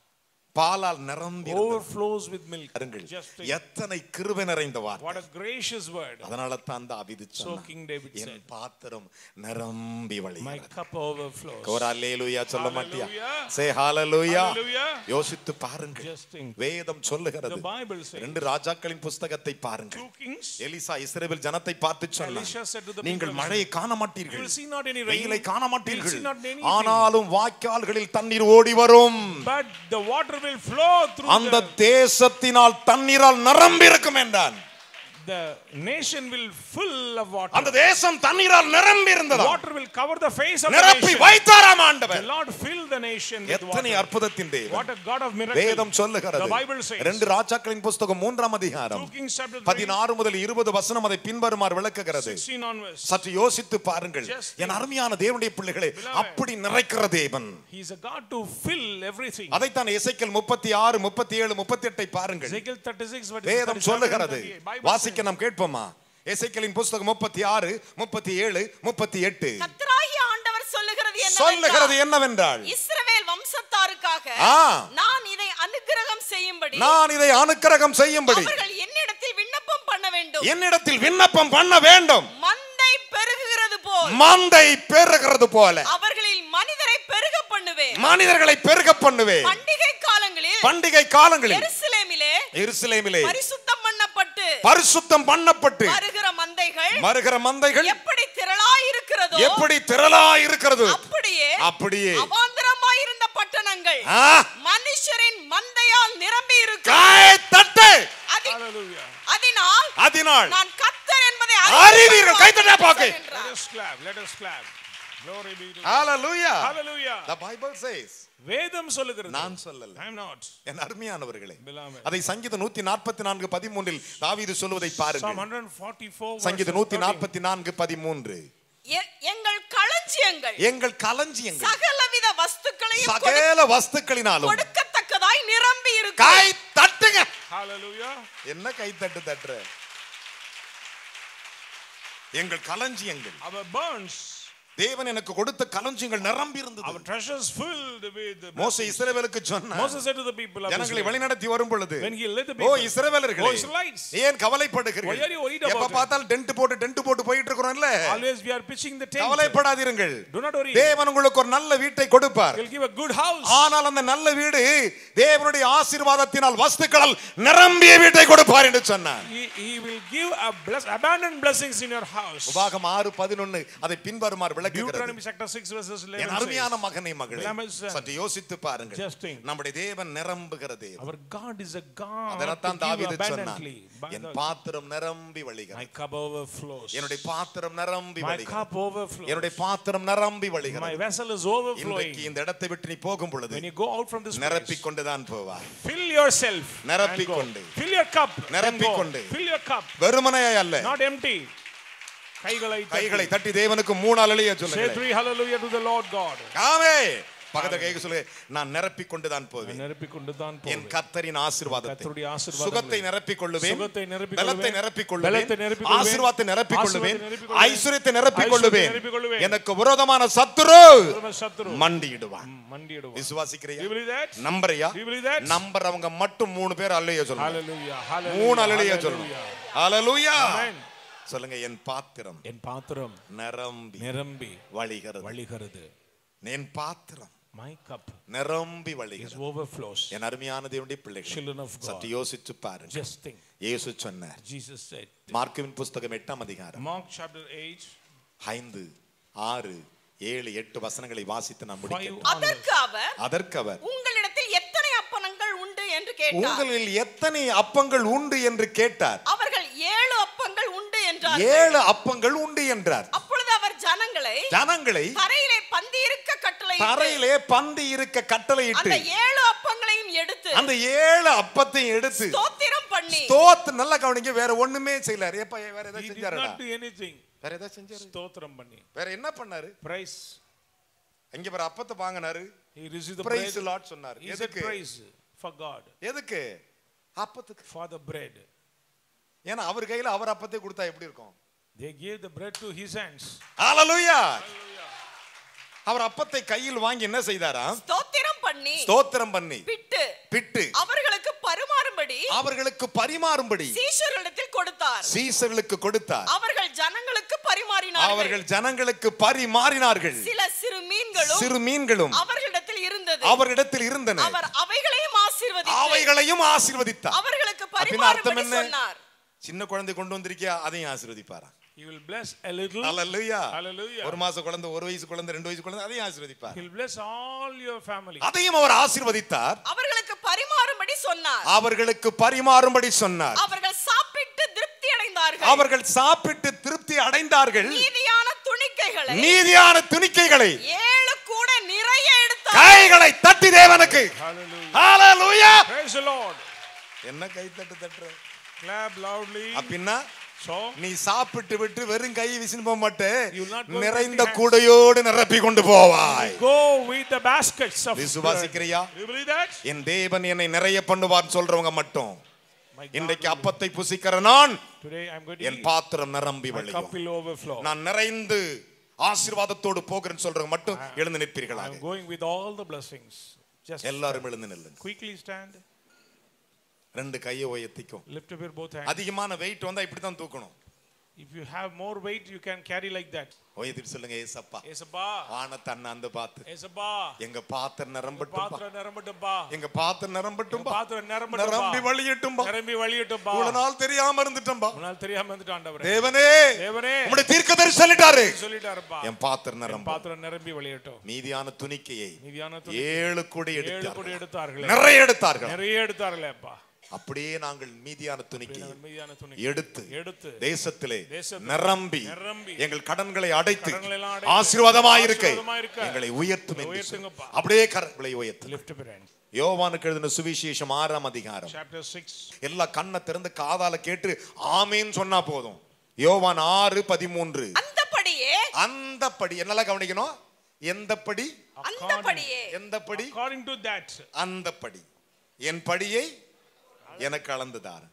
பாலால் நிரம்பி இருந்தது. overflows with milk. பாருங்கள் Just think. எத்தனை கிருபை நிறைந்த வார்த்தை What a gracious word. அதனால தான் தாவீது So சொன்னான் King David என் said, பாத்திரம் நிரம்பி My வழிகிறது cup overflows. ஒரு அல்லேலூயா சொல்ல மாட்டியா Hallelujah. சே ஹalleluya Hallelujah. யோசித்து பாருங்கள் Just think. வேதம் சொல்லுகிறது The Bible says, ரெண்டு ராஜாக்களின் புஸ்தகத்தை பாருங்கள் Two kings, எலிசா இஸ்ரவேல் ஜனத்தை பார்த்து Elisha said to சொன்னான் the நீங்கள் people of மழையை காண you மாட்டீர்கள் will see not any rain. வெயிலை காண You will மாட்டீர்கள் see not anything. ஆனாலும் வாய்க்கால்களில் தண்ணீர் ஓடி வரும் But the water will flow through அந்த the, தேசத்தினால் தண்ணீரால் நிரம்பி இருக்கும் என்றான் the nation will full of water. அந்த தேசம் தண்ணீரால் நிரம்பி இருந்ததா Water will cover the face of the நிரப்பி nation. வைத்தாராம் The ஆண்டவர் Lord filled the nation with எத்தனை water. அற்புதத்தின் தேவன் What a God of miracles. வேதம் சொல்லுகிறது The Bible says. ரெண்டு ராஜாக்களின் புஸ்தகம் மூன்றாம் அதிகாரம் 2 Kings chapter 3, பதினாறு முதல் இருபது வசனம் அதை பின்வருமாறு விளக்குகிறது 16 onwards. சற்று யோசித்து பாருங்கள் Just என் அருமையான தேவனுடைய பிள்ளைகளே அப்படி நிறைக்கிற தேவன் He is a God to fill everything. அதைத்தான் எசைக்கல் முப்பத்தி ஆறு முப்பத்தி ஏழு முப்பத்தி எட்டை பாருங்கள் Ezekiel 36 verse வேதம் 37 சொல்லுகிறது 38. Bible வாசிக்க says, நாம் கேட்போமா எசைக்கலின் புஸ்தகம் முப்பத்தி ஆறு முப்பத்தி ஏழு முப்பத்தி எட்டு கர்த்தராகிய ஆண்டவர் சொல்லுகிறது சொல்லுகிறது என்னவென்றால் என்னவென்றால் இஸ்ரவேல் வம்சத்தாருக்காக ஆ. நான் இதை அனுக்கிரகம் செய்யும்படி நான் இதை அனுக்கிரகம் செய்யும்படி அவர்கள் என்னிடத்தில் விண்ணப்பம் பண்ண வேண்டும் என்னிடத்தில் விண்ணப்பம் பண்ண வேண்டும் மந்தை பெருகுகிறது போல் மந்தை பெருகிறது போல அவர்களில் மனிதரை பெருக பண்ணுவேன் மனிதர்களை பெருக பண்ணுவேன் பண்டிகை காலங்களில் பண்டிகை காலங்களில் எருசலேமிலே எருசலேமிலே பரிசுத்தம் பண்ணப்பட்டு பரிசுத்தம் பண்ணப்பட்டு வருகிற மந்தைகள் வருகிற மந்தைகள் எப்படி திரளாய் இருக்கிறதோ எப்படி திரளா இருக்கிறது அப்படியே அப்படியே அவாந்தரமாயிருந்த பட்டணங்கள் ஆ, மனுஷரின் மந்தையால் நிரம்பி இருக்கும் காயை தட்டு அதி- Hallelujah. அதனால் அதனால் நான் கர்த்தர் என்பதை அறிவீர்கள். கைத்தட்டா பாக்கு. Let us clap. Let us clap. Glory be to God. Hallelujah. Hallelujah. The Bible says வேதம் சொல்லுகிறது நான் சொல்லல I am not. என் அருமையானவர்களே Beloved. அதை சங்கீதம் நூத்தி நாற்பத்தி நான்கு பதிமூன்றில் தாவீது சொல்வதை Psalm பாருங்கள் 144 சங்கீதம் verses நூத்தி 13. நாற்பத்தி நான்கு பதிமூன்று எ- எங்கள் களஞ்சியங்கள் எங்கள் களஞ்சியங்கள் சகலவித வஸ்துக்களையும் கொடு- சகல வஸ்துக்களினாலும் கொடுக்கத்தக்கதாய் நிரம்பி இருக்கும் கை தட்டுங்க Hallelujah. என்ன கை தட்டு தட்டுற எங்கள் களஞ்சியங்கள் Our burns, தேவன் எனக்கு கொடுத்த களஞ்சியங்கள் நிரம்பி இருந்தது our treasures filled with மோசே இஸ்ரவேலுக்கு சொன்னார் Moses said to the people of ஜனங்களை Israel, வழிநடத்தி வரும் பொழுது when he led the O people, இஸ்ரவேலர்களே ஓ Israelites, ஏன் கவலைப்படுகிறீர்கள் why are you worried about எப்ப it? பார்த்தாலும் டென்ட் போட்டு டென்ட் போட்டு போயிட்டு இருக்கிறோம்ல always we are pitching the tent. கவலைப்படாதீர்கள் Do not worry. தேவன் உங்களுக்கு ஒரு நல்ல வீட்டை கொடுப்பார் He'll give a good house. ஆனால் அந்த நல்ல வீடு தேவனுடைய ஆசீர்வாதத்தினால் வஸ்துக்களால் நிரம்பிய வீட்டை கொடுப்பார் என்று சொன்னார் He, he will give a bless, abundant blessings in your house. உபாகம் ஆறு பதினொன்னு அதை பின்வருமாறு விளக்குகிறது Deuteronomy chapter 6 verses 11 என் அருமையான says, மகனே மகளே Beloved son, சற்று யோசித்து பாருங்கள் just think. நம்முடைய தேவன் நிரம்புகிற தேவன் Our God is a God to அதனால்தான் give தாவீது சொன்னான் abundantly. By என் the- பாத்திரம் நிரம்பி My வழிகிறது cup overflows. என்னுடைய பாத்திரம் நிரம்பி My வழிகிறது cup overflows. என்னுடைய பாத்திரம் நிரம்பி My வழிகிறது vessel is overflowing. இன்றைக்கு இந்த இடத்தை விட்டு நீ போகும் பொழுது When you go out from this நிரப்பி place, கொண்டுதான் போவார் fill yourself. நிரப்பிக் and go. கொண்டு. Fill your cup. and நிரப்பிக் go. கொண்டு. Fill your cup. வெறுமனே அல்ல Not empty. கைகளை கைகளை தட்டி. தட்டி தேவனுக்கு மூணு அலைய Say சொல்லுங்க three hallelujah to the Lord God. ஆமே பக்கத்துல கேட்க சொல்லு நான் நிரப்பிக் கொண்டுதான் போவேன் நிரப்பிக் கொண்டுதான் என் போவேன். கத்தரின் ஆசீர்வாதத்தை கர்த்தருடைய ஆசீர்வாதங்களை, சுகத்தை நிரப்பிக் கொள்ளுவேன் சுகத்தை நிரப்பிக் பலத்தை கொள்ளுவேன், நிரப்பிக் பலத்தை கொள்ளுவேன் நிரப்பிக் கொள்ளுவேன், ஆசீர்வாதத்தை நிரப்பிக் கொள்ளுவேன் ஆசீர்வாதத்தை நிரப்பிக் கொள்ளுவேன், ஐஸ்வர்யத்தை நிரப்பிக் ஐஸ்வர்யத்தை கொள்ளுவேன் நிரப்பிக் கொள்ளுவேன். எனக்கு விரோதமான சத்துரு பரம சத்துரு மண்டியிடுவான் மண்டியிடுவான். விசுவாசிக்கிறியா Do you believe that? நம்புறியா Do you believe that? நம்புறவங்க மட்டும் மூணு பேர் அல்லையோ சொல்லுங்க Hallelujah. Hallelujah. மூணு அலைய சொல்லணும் Hallelujah. ஹalleluya Amen. சொல்லுங்க என் பாத்திரம் என் பாத்திரம் நிரம்பி நிரம்பி வழிகிறது வழிகிறது என் பாத்திரம் மை கப் நிரம்பி is வழிகிறது overflows என் அருமையான தேவனுடைய பிள்ளைகள் children of God சற்று யோசிச்சு பாருங்க just think இயேசு சொன்னார் Jesus said மார்க்குவின் புஸ்தகம் எட்டாம் அதிகாரம் Mark chapter 8 ஐந்து ஆறு ஏழு எட்டு வசனங்களை வாசித்து நாம் 5 முடிக்கிறோம் onwards. அதற்கு அவர் அதற்கு அவர் உங்களிடத்தில் எத்தனை அப்பனங்கள் உண்டு என்று கேட்டார் உங்களில் எத்தனை அப்பங்கள் உண்டு என்று கேட்டார் அவர்கள் ஏழு அப்பங்கள் உண்டு என்றார் ஏழு அப்பங்கள் உண்டு என்றார் அப்பொழுது அவர் ஜனங்களை ஜனங்களை தரையிலே பந்தி இருக்க கட்டளை தரையிலே பந்தி இருக்க கட்டளையிட்டு அந்த ஏழு அப்பங்களையும் எடுத்து அந்த ஏழு அப்பத்தையும் எடுத்து ஸ்தோத்திரம் பண்ணி ஸ்தோத்து நல்லா கவனிங்க வேற ஒண்ணுமே செய்யல ஏப்பா வேற He ஏதாவது did செஞ்சாரா not do anything வேற ஏதாவது செஞ்சாரு ஸ்தோத்திரம் பண்ணி வேற என்ன பண்ணாரு praise இங்க வேற அப்பத்தை வாங்கினாரு he received the praise praise Lord சொன்னாரு he said எதுக்கு praise for God எதுக்கு அப்பத்துக்கு for the bread ஏன்னா அவர் கையில அவர் அப்பத்தை கொடுத்தா எப்படி இருக்கும் They gave the bread to his hands. ஹalleluya அவர் அப்பத்தை கையில் வாங்கி என்ன செய்தாராம் ஸ்தோத்திரம் பண்ணி ஸ்தோத்திரம் பண்ணி பிட்டு பிட்டு அவர்களுக்கு பரிமாறும்படி அவர்களுக்கு பரிமாறும்படி சீஷர்களிடத்தில் கொடுத்தார் சீசர்களுக்கு கொடுத்தார் அவர்கள் ஜனங்களுக்கு பரிமாறினார்கள் அவர்கள் ஜனங்களுக்கு பரிமாறினார்கள் சில சிறு மீன்களும் சிறு மீன்களும் அவர்களிடத்தில் இருந்தது அவரிடத்தில் இருந்தன அவர் அவைகளையும் ஆசீர்வதித்து அவைகளையும் ஆசீர்வதித்தார் அவர்களுக்கு அப்படின்னா அர்த்தம் பரிமாறும்படி என்ன சொன்னார் சின்ன குழந்தை கொண்டு வந்திருக்கியா அதையும் ஆசீர்வதிப்பாரா He will bless a little. Hallelujah Hallelujah. ஒரு மாச குழந்தை ஒரு வயசு குழந்தை ரெண்டு வயசு குழந்தை அதையும் ஆசீர்வதிப்பார் He will bless all your family. அதையும் அவர் ஆசீர்வதித்தார் அவர்களுக்கு பரிமாறும்படி சொன்னார் அவர்களுக்கு பரிமாறும்படி சொன்னார் அவர்கள் சாப்பிட்டு திருப்தி அடைந்தார்கள் அவர்கள் சாப்பிட்டு திருப்தி அடைந்தார்கள் மீதியான துணிக்கைகளை மீதியான துணிக்கைகளை ஏழு கூட நிறைய எடுத்தார் கைகளை தட்டி தேவனுக்கு Hallelujah. Hallelujah Praise the Lord. என்ன கை தட்டு தட்டுற Clap loudly. அப்படின்னா So, நீ சாப்பிட்டு விட்டு வெறும் கை விசின்னு போக மாட்டே You will not go with நிறைந்த empty hands. கூடையோடு நிரப்பி கொண்டு போவாய் go with the baskets of bread. விசுவாசிக்கிறியா You believe that? என் தேவன் என்னை நிறைய பண்ணுவார்னு சொல்றவங்க மட்டும் My God இன்றைக்கு will- அப்பத்தை புசிக்கிற நான் Today I'm going to N eat. பாத்திரம் நிரம்பி My cup வழியும் will overflow. நான் நிறைந்து ஆசீர்வாதத்தோடு போகிறேன்னு சொல்றவங்க மட்டும் எழுந்து I'm நிற்பீர்களாக going with all the blessings. Just எல்லாரும் எழுந்து நில்லுங்க quickly stand. ரெண்டு கையை உயர்த்திக்கும் Lift up your both hands. அதிகமான வெயிட் வந்தா இப்படித்தான் தூக்கணும் If you have more weight, you can carry like that. உயர்த்திட்டு சொல்லுங்க ஏசப்பா ஏசப்பா வானத்தை அண்ணாந்து பார்த்து ஏசப்பா எங்க பாத்திரம் நிரம்பட்டும்பா பாத்திரம் நிரம்பட்டும்பா எங்க பாத்திரம் நிரம்பட்டும்பா பாத்திரம் நிரம்பட்டும்பா நிரம்பி வழியட்டும்பா நிரம்பி வழியட்டும்பா இவ்வளவு நாள் தெரியாம இருந்துட்டம்பா உன்னால் தெரியாம வந்துட்டு ஆண்டவரே தேவனே தேவனே உங்களுடைய தீர்க்கதரிசி சொல்லிட்டாரு சொல்லிட்டாருப்பா என் பாத்திரம் என் நிரம்ப பாத்திரம் நிரம்பி வழியட்டும் மீதியான துணிக்கையை மீதியான துணி ஏழு கோடி ஏழு கோடி எடுத்தார்கள் எடுத்தார்களே நிறைய எடுத்தார்கள் நிறைய எடுத்தார்களே அப்பா அப்படியே நாங்கள் மீதியான துணிக்கையை நாங்கள் மீதியான துணி எடுத்து எடுத்து தேசத்திலே தேசத்திலே நிரம்பி நிரம்பி எங்கள் கடன்களை அடைத்து கடன்களை எல்லாம் அடைத்து ஆசீர்வாதமாயிருக்க ஆசீர்வாதமாயிருக்க எங்களை உயர்த்தும் என்று உயர்த்துங்கப்பா. சொல்லி. அப்படியே கரங்களை உயர்த்து lift up your hand யோவானுக்கு எழுதின சுவிசேஷம் ஆறாம் அதிகாரம் chapter 6 எல்லா கண்ணை திறந்து காதால கேட்டு ஆமேன்னு சொன்னா போதும் யோவான் ஆறு பதிமூன்று அந்தபடியே அந்த படி என்னெல்லாம் கவனிக்கணும் எந்த படி அந்தபடியே எந்த படி according to that அந்த படி என் படியை எனக்கு அளந்துதார்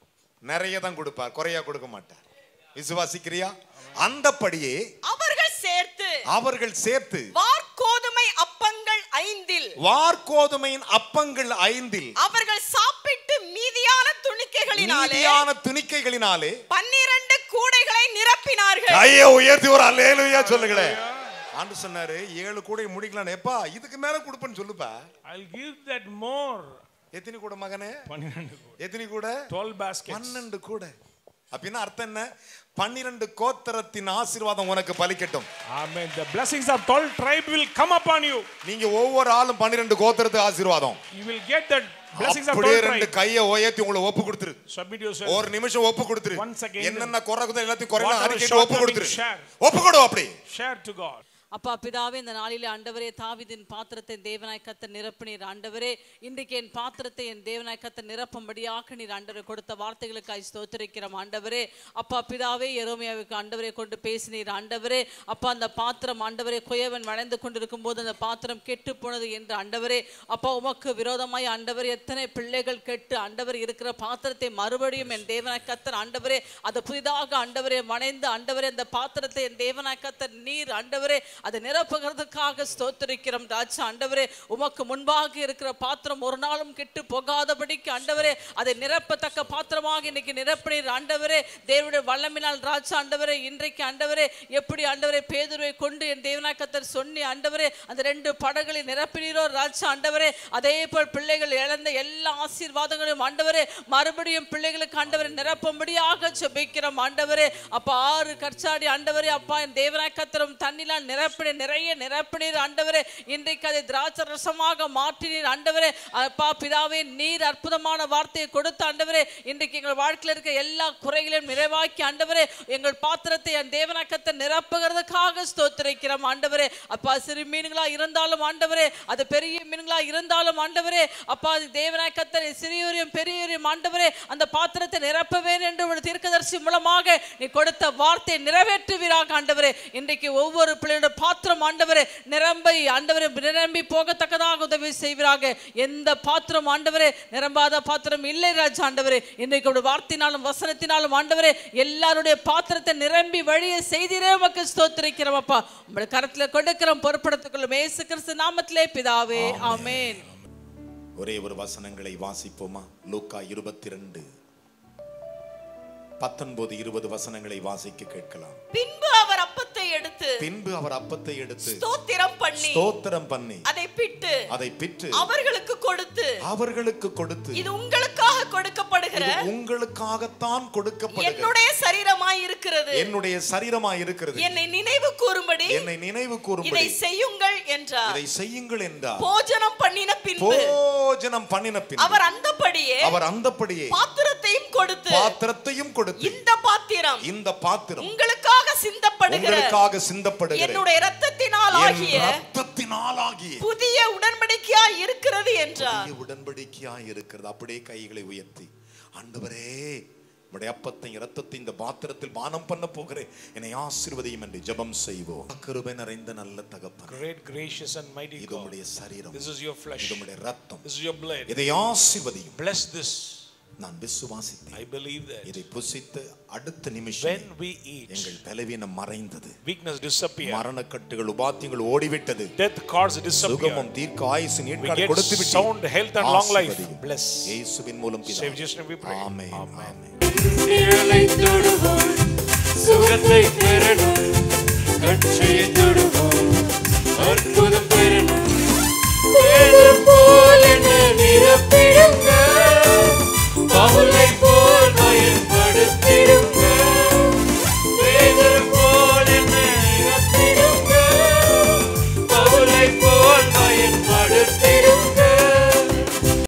நிறைய தான் கொடுப்பார் குறையா கொடுக்க மாட்டார் விசுவாசிக்கிறியா அந்த படியே அவர்கள் சேர்த்து அவர்கள் சேர்த்து வார்கோதுமை அப்பங்கள் ஐந்தில் வார்கோதுமையின் அப்பங்கள் ஐந்தில் அவர்கள் சாப்பிட்டு மீதியான துணிக்கைகளினாலே மீதியான துணிக்கைகளினாலே பன்னிரண்டு கூடைகளை நிரப்பினார்கள் கையை உயர்த்தி ஒரு அல்லேலுயா சொல்லுங்களேன் ஆண்டு சொன்னாரு ஏழு கூடை முடிக்கலாம் எப்பா இதுக்கு மேல கொடுப்பேன்னு சொல்லுப்பா i'll give that more எத்தனை கூட மகனே 12 கூட எத்தனை கூட 12 baskets பன்னெண்டு கூட அப்படின்னா அர்த்தம் என்ன பன்னிரண்டு கோத்திரத்தின் ஆசீர்வாதம் உனக்கு பலிக்கட்டும் amen the blessings of 12 tribe will come upon you நீங்க ஒவ்வொரு ஆளும் பன்னிரண்டு கோத்திரத்து ஆசீர்வாதம் you will get that blessings of அப்படியே 12 ரெண்டு tribe கையை உயர்த்தி உங்களை ஒப்பு கொடுத்துரு submit yourself ஒரு நிமிஷம் ஒப்பு கொடுத்துரு Once again, என்னென்ன குறை இருக்குதோ எல்லாத்தையும் குறையெல்லாம் whatever அறிக்கையிட்டு ஒப்பு shortcoming, கொடுத்துரு share. ஒப்பு கொடு அப்படி share to god அப்பா பிதாவே இந்த நாளிலே ஆண்டவரே தாவிதின் பாத்திரத்தை தேவனாய் கத்த நிரப்பினீர் ஆண்டவரே இன்றைக்கு என் பாத்திரத்தை என் தேவனாய் கத்த நிரப்பும்படியாக நீர் ஆண்டவரை கொடுத்த வார்த்தைகளுக்காய் ஸ்தோத்திரிக்கிறோம் ஆண்டவரே அப்பா பிதாவே எரோமியாவுக்கு ஆண்டவரை கொண்டு பேசினீர் ஆண்டவரே அப்பா அந்த பாத்திரம் ஆண்டவரே குயவன் வளைந்து கொண்டிருக்கும் போது அந்த பாத்திரம் கெட்டு போனது என்று ஆண்டவரே அப்பா உமக்கு விரோதமாய் ஆண்டவர் எத்தனை பிள்ளைகள் கெட்டு ஆண்டவர் இருக்கிற பாத்திரத்தை மறுபடியும் என் தேவனாய் கத்தர் ஆண்டவரே அதை புதிதாக ஆண்டவரே வணைந்து ஆண்டவரே அந்த பாத்திரத்தை என் தேவனாய் கத்தர் நீர் ஆண்டவரே அதை நிரப்புகிறதுக்காக ஸ்தோத்திரிக்கிறோம் ராஜா ஆண்டவரே உமக்கு முன்பாக இருக்கிற பாத்திரம் ஒரு நாளும் கெட்டு போகாதபடிக்கு ஆண்டவரே அதை நிரப்பத்தக்க பாத்திரமாக இன்னைக்கு நிரப்பினீர் ஆண்டவரே தேவனுடைய வல்லமினால் ராஜா ஆண்டவரே இன்றைக்கு ஆண்டவரே எப்படி ஆண்டவரே பேதுருவை கொண்டு என் தேவனாய் கத்தர் சொன்னி ஆண்டவரே அந்த ரெண்டு படகளை நிரப்பினீரோ ராஜா ஆண்டவரே அதே போல் பிள்ளைகள் இழந்த எல்லா ஆசீர்வாதங்களையும் ஆண்டவரே மறுபடியும் பிள்ளைகளுக்கு ஆண்டவரை நிரப்பும்படியாக ஜெபிக்கிறோம் ஆண்டவரே அப்பா ஆறு கற்சாடி ஆண்டவரே அப்பா என் தேவனாய் கத்தரும் தண்ணிலால் நிரப்பின நிறைய நிரப்பினீர் ஆண்டவரே இன்றைக்கு அதை திராட்சை ரசமாக மாற்றினீர் ஆண்டவரே அப்பா பிதாவே நீர் அற்புதமான வார்த்தையை கொடுத்த ஆண்டவரே இன்றைக்கு எங்கள் வாழ்க்கையில் இருக்க எல்லா குறைகளையும் நிறைவாக்கி ஆண்டவரே எங்கள் பாத்திரத்தை என் தேவனாக்கத்தை நிரப்புகிறதுக்காக ஸ்தோத்திரிக்கிறோம் ஆண்டவரே அப்பா சிறு மீன்களா இருந்தாலும் ஆண்டவரே அது பெரிய மீன்களா இருந்தாலும் ஆண்டவரே அப்பா அது தேவனாய் கத்தரை சிறியோரையும் பெரியோரையும் ஆண்டவரே அந்த பாத்திரத்தை நிரப்புவேன் என்று ஒரு தீர்க்கதரிசி மூலமாக நீ கொடுத்த வார்த்தையை நிறைவேற்றுவீராக ஆண்டவரே இன்றைக்கு ஒவ்வொரு பிள்ளையோட பாத்திரம் ஆண்டவரே நிரம்பி ஆண்டவரே நிரம்பி போகத்தக்கதாக உதவி செய்வீராக எந்த பாத்திரம் ஆண்டவரே நிரம்பாத பாத்திரம் இல்லை ராஜா ஆண்டவரே இன்றைக்கு உடைய வார்த்தையினாலும் வசனத்தினாலும் ஆண்டவரே எல்லாருடைய பாத்திரத்தை நிரம்பி வழியை செய்திரே உமக்கு ஸ்தோத்திரிக்கிறோம் அப்பா உங்களுடைய கரத்துல கொடுக்கிறோம் பொறுப்படுத்திக் இயேசு கிறிஸ்து நாமத்திலே பிதாவே ஆமென் ஒரே ஒரு வசனங்களை வாசிப்போமா லூக்கா இருபத்தி ரெண்டு பத்தொன்பது இருபது வசனங்களை வாசிக்க கேட்கலாம் பின்பு அவர் அப்பத்தை எடுத்து பின்பு அவர் அப்பத்தை எடுத்து ஸ்தோத்திரம் பண்ணி ஸ்தோத்திரம் பண்ணி அதை பிட்டு அதை பிற்று அவர்களுக்கு கொடுத்து அவர்களுக்கு கொடுத்து இது உங்களுக்காக கொடுக்கப்படுகிற இது உங்களுக்காகத்தான் கொடுக்கப்படுகிறது என்னுடைய சரீரமாய் இருக்கிறது என்னுடைய சரீரமாய் இருக்கிறது என்னை நினைவு கூறும்படி என்னை நினைவு இதை கூறும்படி செய்யுங்கள் என்றார் இதை செய்யுங்கள் என்றார் போஜனம் பண்ணின பின்பு போஜனம் பண்ணின பின் அவர் அந்தபடியே அவர் அந்தப்படியே பாத்திரத்தையும் கொடுத்து பாத்திரத்தையும் கொடுத்து இந்த பாத்திரம் இந்த பாத்திரம் உங்களுக்காக சிந்தப்படுகிற உங்களுக்காக சிந்தப்படுகிற என்னுடைய இரத்தத்தினால் என் ஆகிய ரத்தத்தினாலாகிய புதிய உடன்படிக்கையாய் இருக்கிறது என்றார் புதிய உடன்படிக்கையாய் இருக்கிறது அப்படியே கைகளை உயர்த்தி ஆண்டவரே உடைய அப்பத்தை இரத்தத்தை இந்த பாத்திரத்தில் பானம் பண்ண போகிறேன் என்னை ஆசீர்வதியும் என்று ஜெபம் செய்வோம் கிருபை நிறைந்த நல்ல தகப்பன் Great, gracious, and mighty இது God. உம்முடைய சரீரம் This is your flesh. இது உம்முடைய ரத்தம் This is your blood. இதை ஆசீர்வதியும் Bless this. நான் விசுவாசித்தேன் I believe that. இதை புசித்து அடுத்த நிமிஷம் When we eat, எங்கள் பலவீனம் மறைந்தது weakness disappear. மரணக்கட்டுகள் உபாத்தியங்கள் ஓடிவிட்டது Death cards disappear. சுகமும் தீர்க்க ஆயுசு We நீட்காடு get கொடுத்து விட்டு sound health and long life. Bless. இயேசுவின் மூலம் பிதாவே. Save Jesus' name we pray. Amen Amen. ஆமென் நிழலை தொடுவோம் சுகத்தை பெறணும் கட்சியை தொடுவோம் அற்புதம்